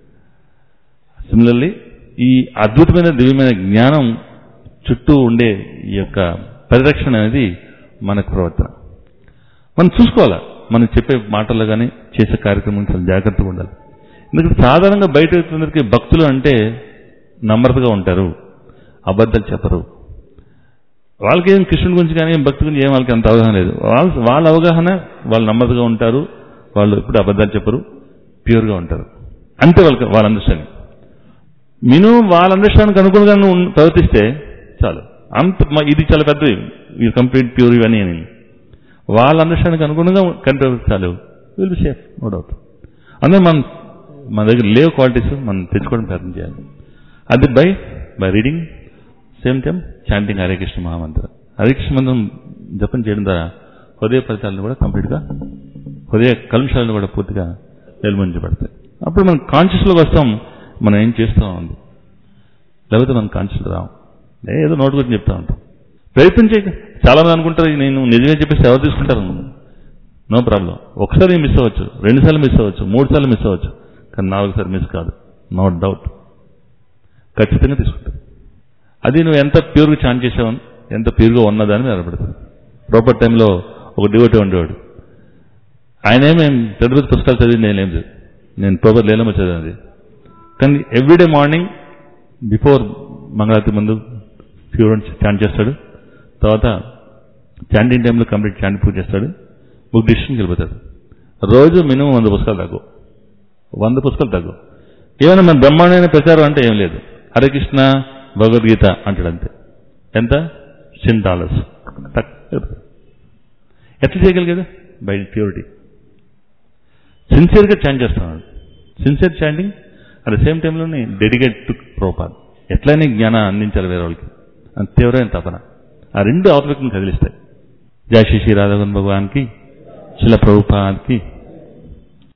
సిమిలర్లీ ఈ అద్భుతమైన దివ్యమైన జ్ఞానం చుట్టూ ఉండే ఈ యొక్క పరిరక్షణ అనేది మనకు ప్రవర్తన మనం చూసుకోవాలా మనం చెప్పే మాటల్లో కానీ చేసే కార్యక్రమం చాలా జాగ్రత్తగా ఉండాలి ఎందుకంటే సాధారణంగా బయట వ్యక్తులందరికీ భక్తులు అంటే నమ్రతగా ఉంటారు అబద్ధాలు చెప్పరు వాళ్ళకి ఏం కృష్ణుడి గురించి కానీ భక్తి గురించి ఏం వాళ్ళకి అంత అవగాహన లేదు వాళ్ళ వాళ్ళ అవగాహన వాళ్ళు నమ్మదుగా ఉంటారు వాళ్ళు ఎప్పుడు అబద్ధాలు చెప్పరు ప్యూర్గా ఉంటారు అంతే వాళ్ళకి వాళ్ళ అండర్స్టాండింగ్ మినిమం వాళ్ళ అండర్స్టాండింగ్ అనుగుణంగా నువ్వు ఉన్- ప్రవర్తిస్తే చాలు అంత మ- ఇది చాలా పెద్దది ఇది కంప్లీట్ ప్యూర్ ఇవన్నీ అని వాళ్ళ అండర్స్టాండింగ్ అనుగుణంగా కంట్రోల్ చాలు will be safe no doubt అందుకే మనం మన దగ్గర లేవు క్వాలిటీస్ మనం తెచ్చుకోవడం ప్రయత్నం చేయాలి అది by by reading same time chanting Hare Krishna మహామంత్ర హరే కృష్ణ మంత్రం జపం చేయడం ద్వారా హృదయ ఫలితాలను కూడా కంప్లీట్గా హృదయ కలుషాలను కూడా పూర్తిగా వెలుమంచబడతాయి అప్పుడు మనం కాన్షియస్లోకి వస్తాం మనం ఏం చేస్తాం ఉంది లేకపోతే మనం కాన్షియస్ రాం ఏదో నోటి గురించి చెప్తా ఉంటాం ప్రయత్నం చేయ చాలా మంది అనుకుంటారు నేను నిజమే చెప్పేసి ఎవరు తీసుకుంటారు నో ప్రాబ్లం ఒకసారి మిస్ అవ్వచ్చు రెండు సార్లు మిస్ అవ్వచ్చు మూడు సార్లు మిస్ అవ్వచ్చు కానీ నాలుగుసారి మిస్ కాదు నో డౌట్ ఖచ్చితంగా తీసుకుంటారు అది నువ్వు ఎంత ప్యూర్గా ఛాన్ చేసావు ఎంత ప్యూర్గా ఉన్నదని నిలబడుతుంది ప్రాపర్ టైంలో ఒక డివోటీ ఉండేవాడు ఆయన ఏమేం తెలుగు పుస్తకాలు చదివింది నేనేం లేదు నేను ప్రాపర్ లేలమ్మ చదివినది కానీ ఎవ్రీడే మార్నింగ్ బిఫోర్ మంగళారతి ముందు ప్యూర్ చాంట్ చేస్తాడు తర్వాత చాంటింగ్ టైంలో కంప్లీట్ చాంట్ పూజ చేస్తాడు బుక్ డిసిషన్కి వెళ్ళిపోతాడు రోజు మినిమం వంద పుస్తకాలు తగ్గు వంద పుస్తకాలు తగ్గు ఏమైనా మన బ్రహ్మాండమైన ప్రచారం అంటే ఏం లేదు హరే కృష్ణ భగవద్గీత అంటాడు అంతే ఎంత టెన్ డాలర్స్ ఎట్లా చేయగలిగేది బై ప్యూరిటీ సిన్సియర్గా చాంట్ చేస్తున్నాడు sincere chanting at the same టైంలోనే డెడికేట్ టు ప్రోపాద్ ఎట్లయినా జ్ఞానం అందించాలి వేరే వాళ్ళకి అంత తీవ్రమైన తపన ఆ రెండు అవతలకులను కదిలిస్తాయి జయ శ్రీ శ్రీ రాధవన్ భగవాన్కి శిల ప్రభుపాద్కి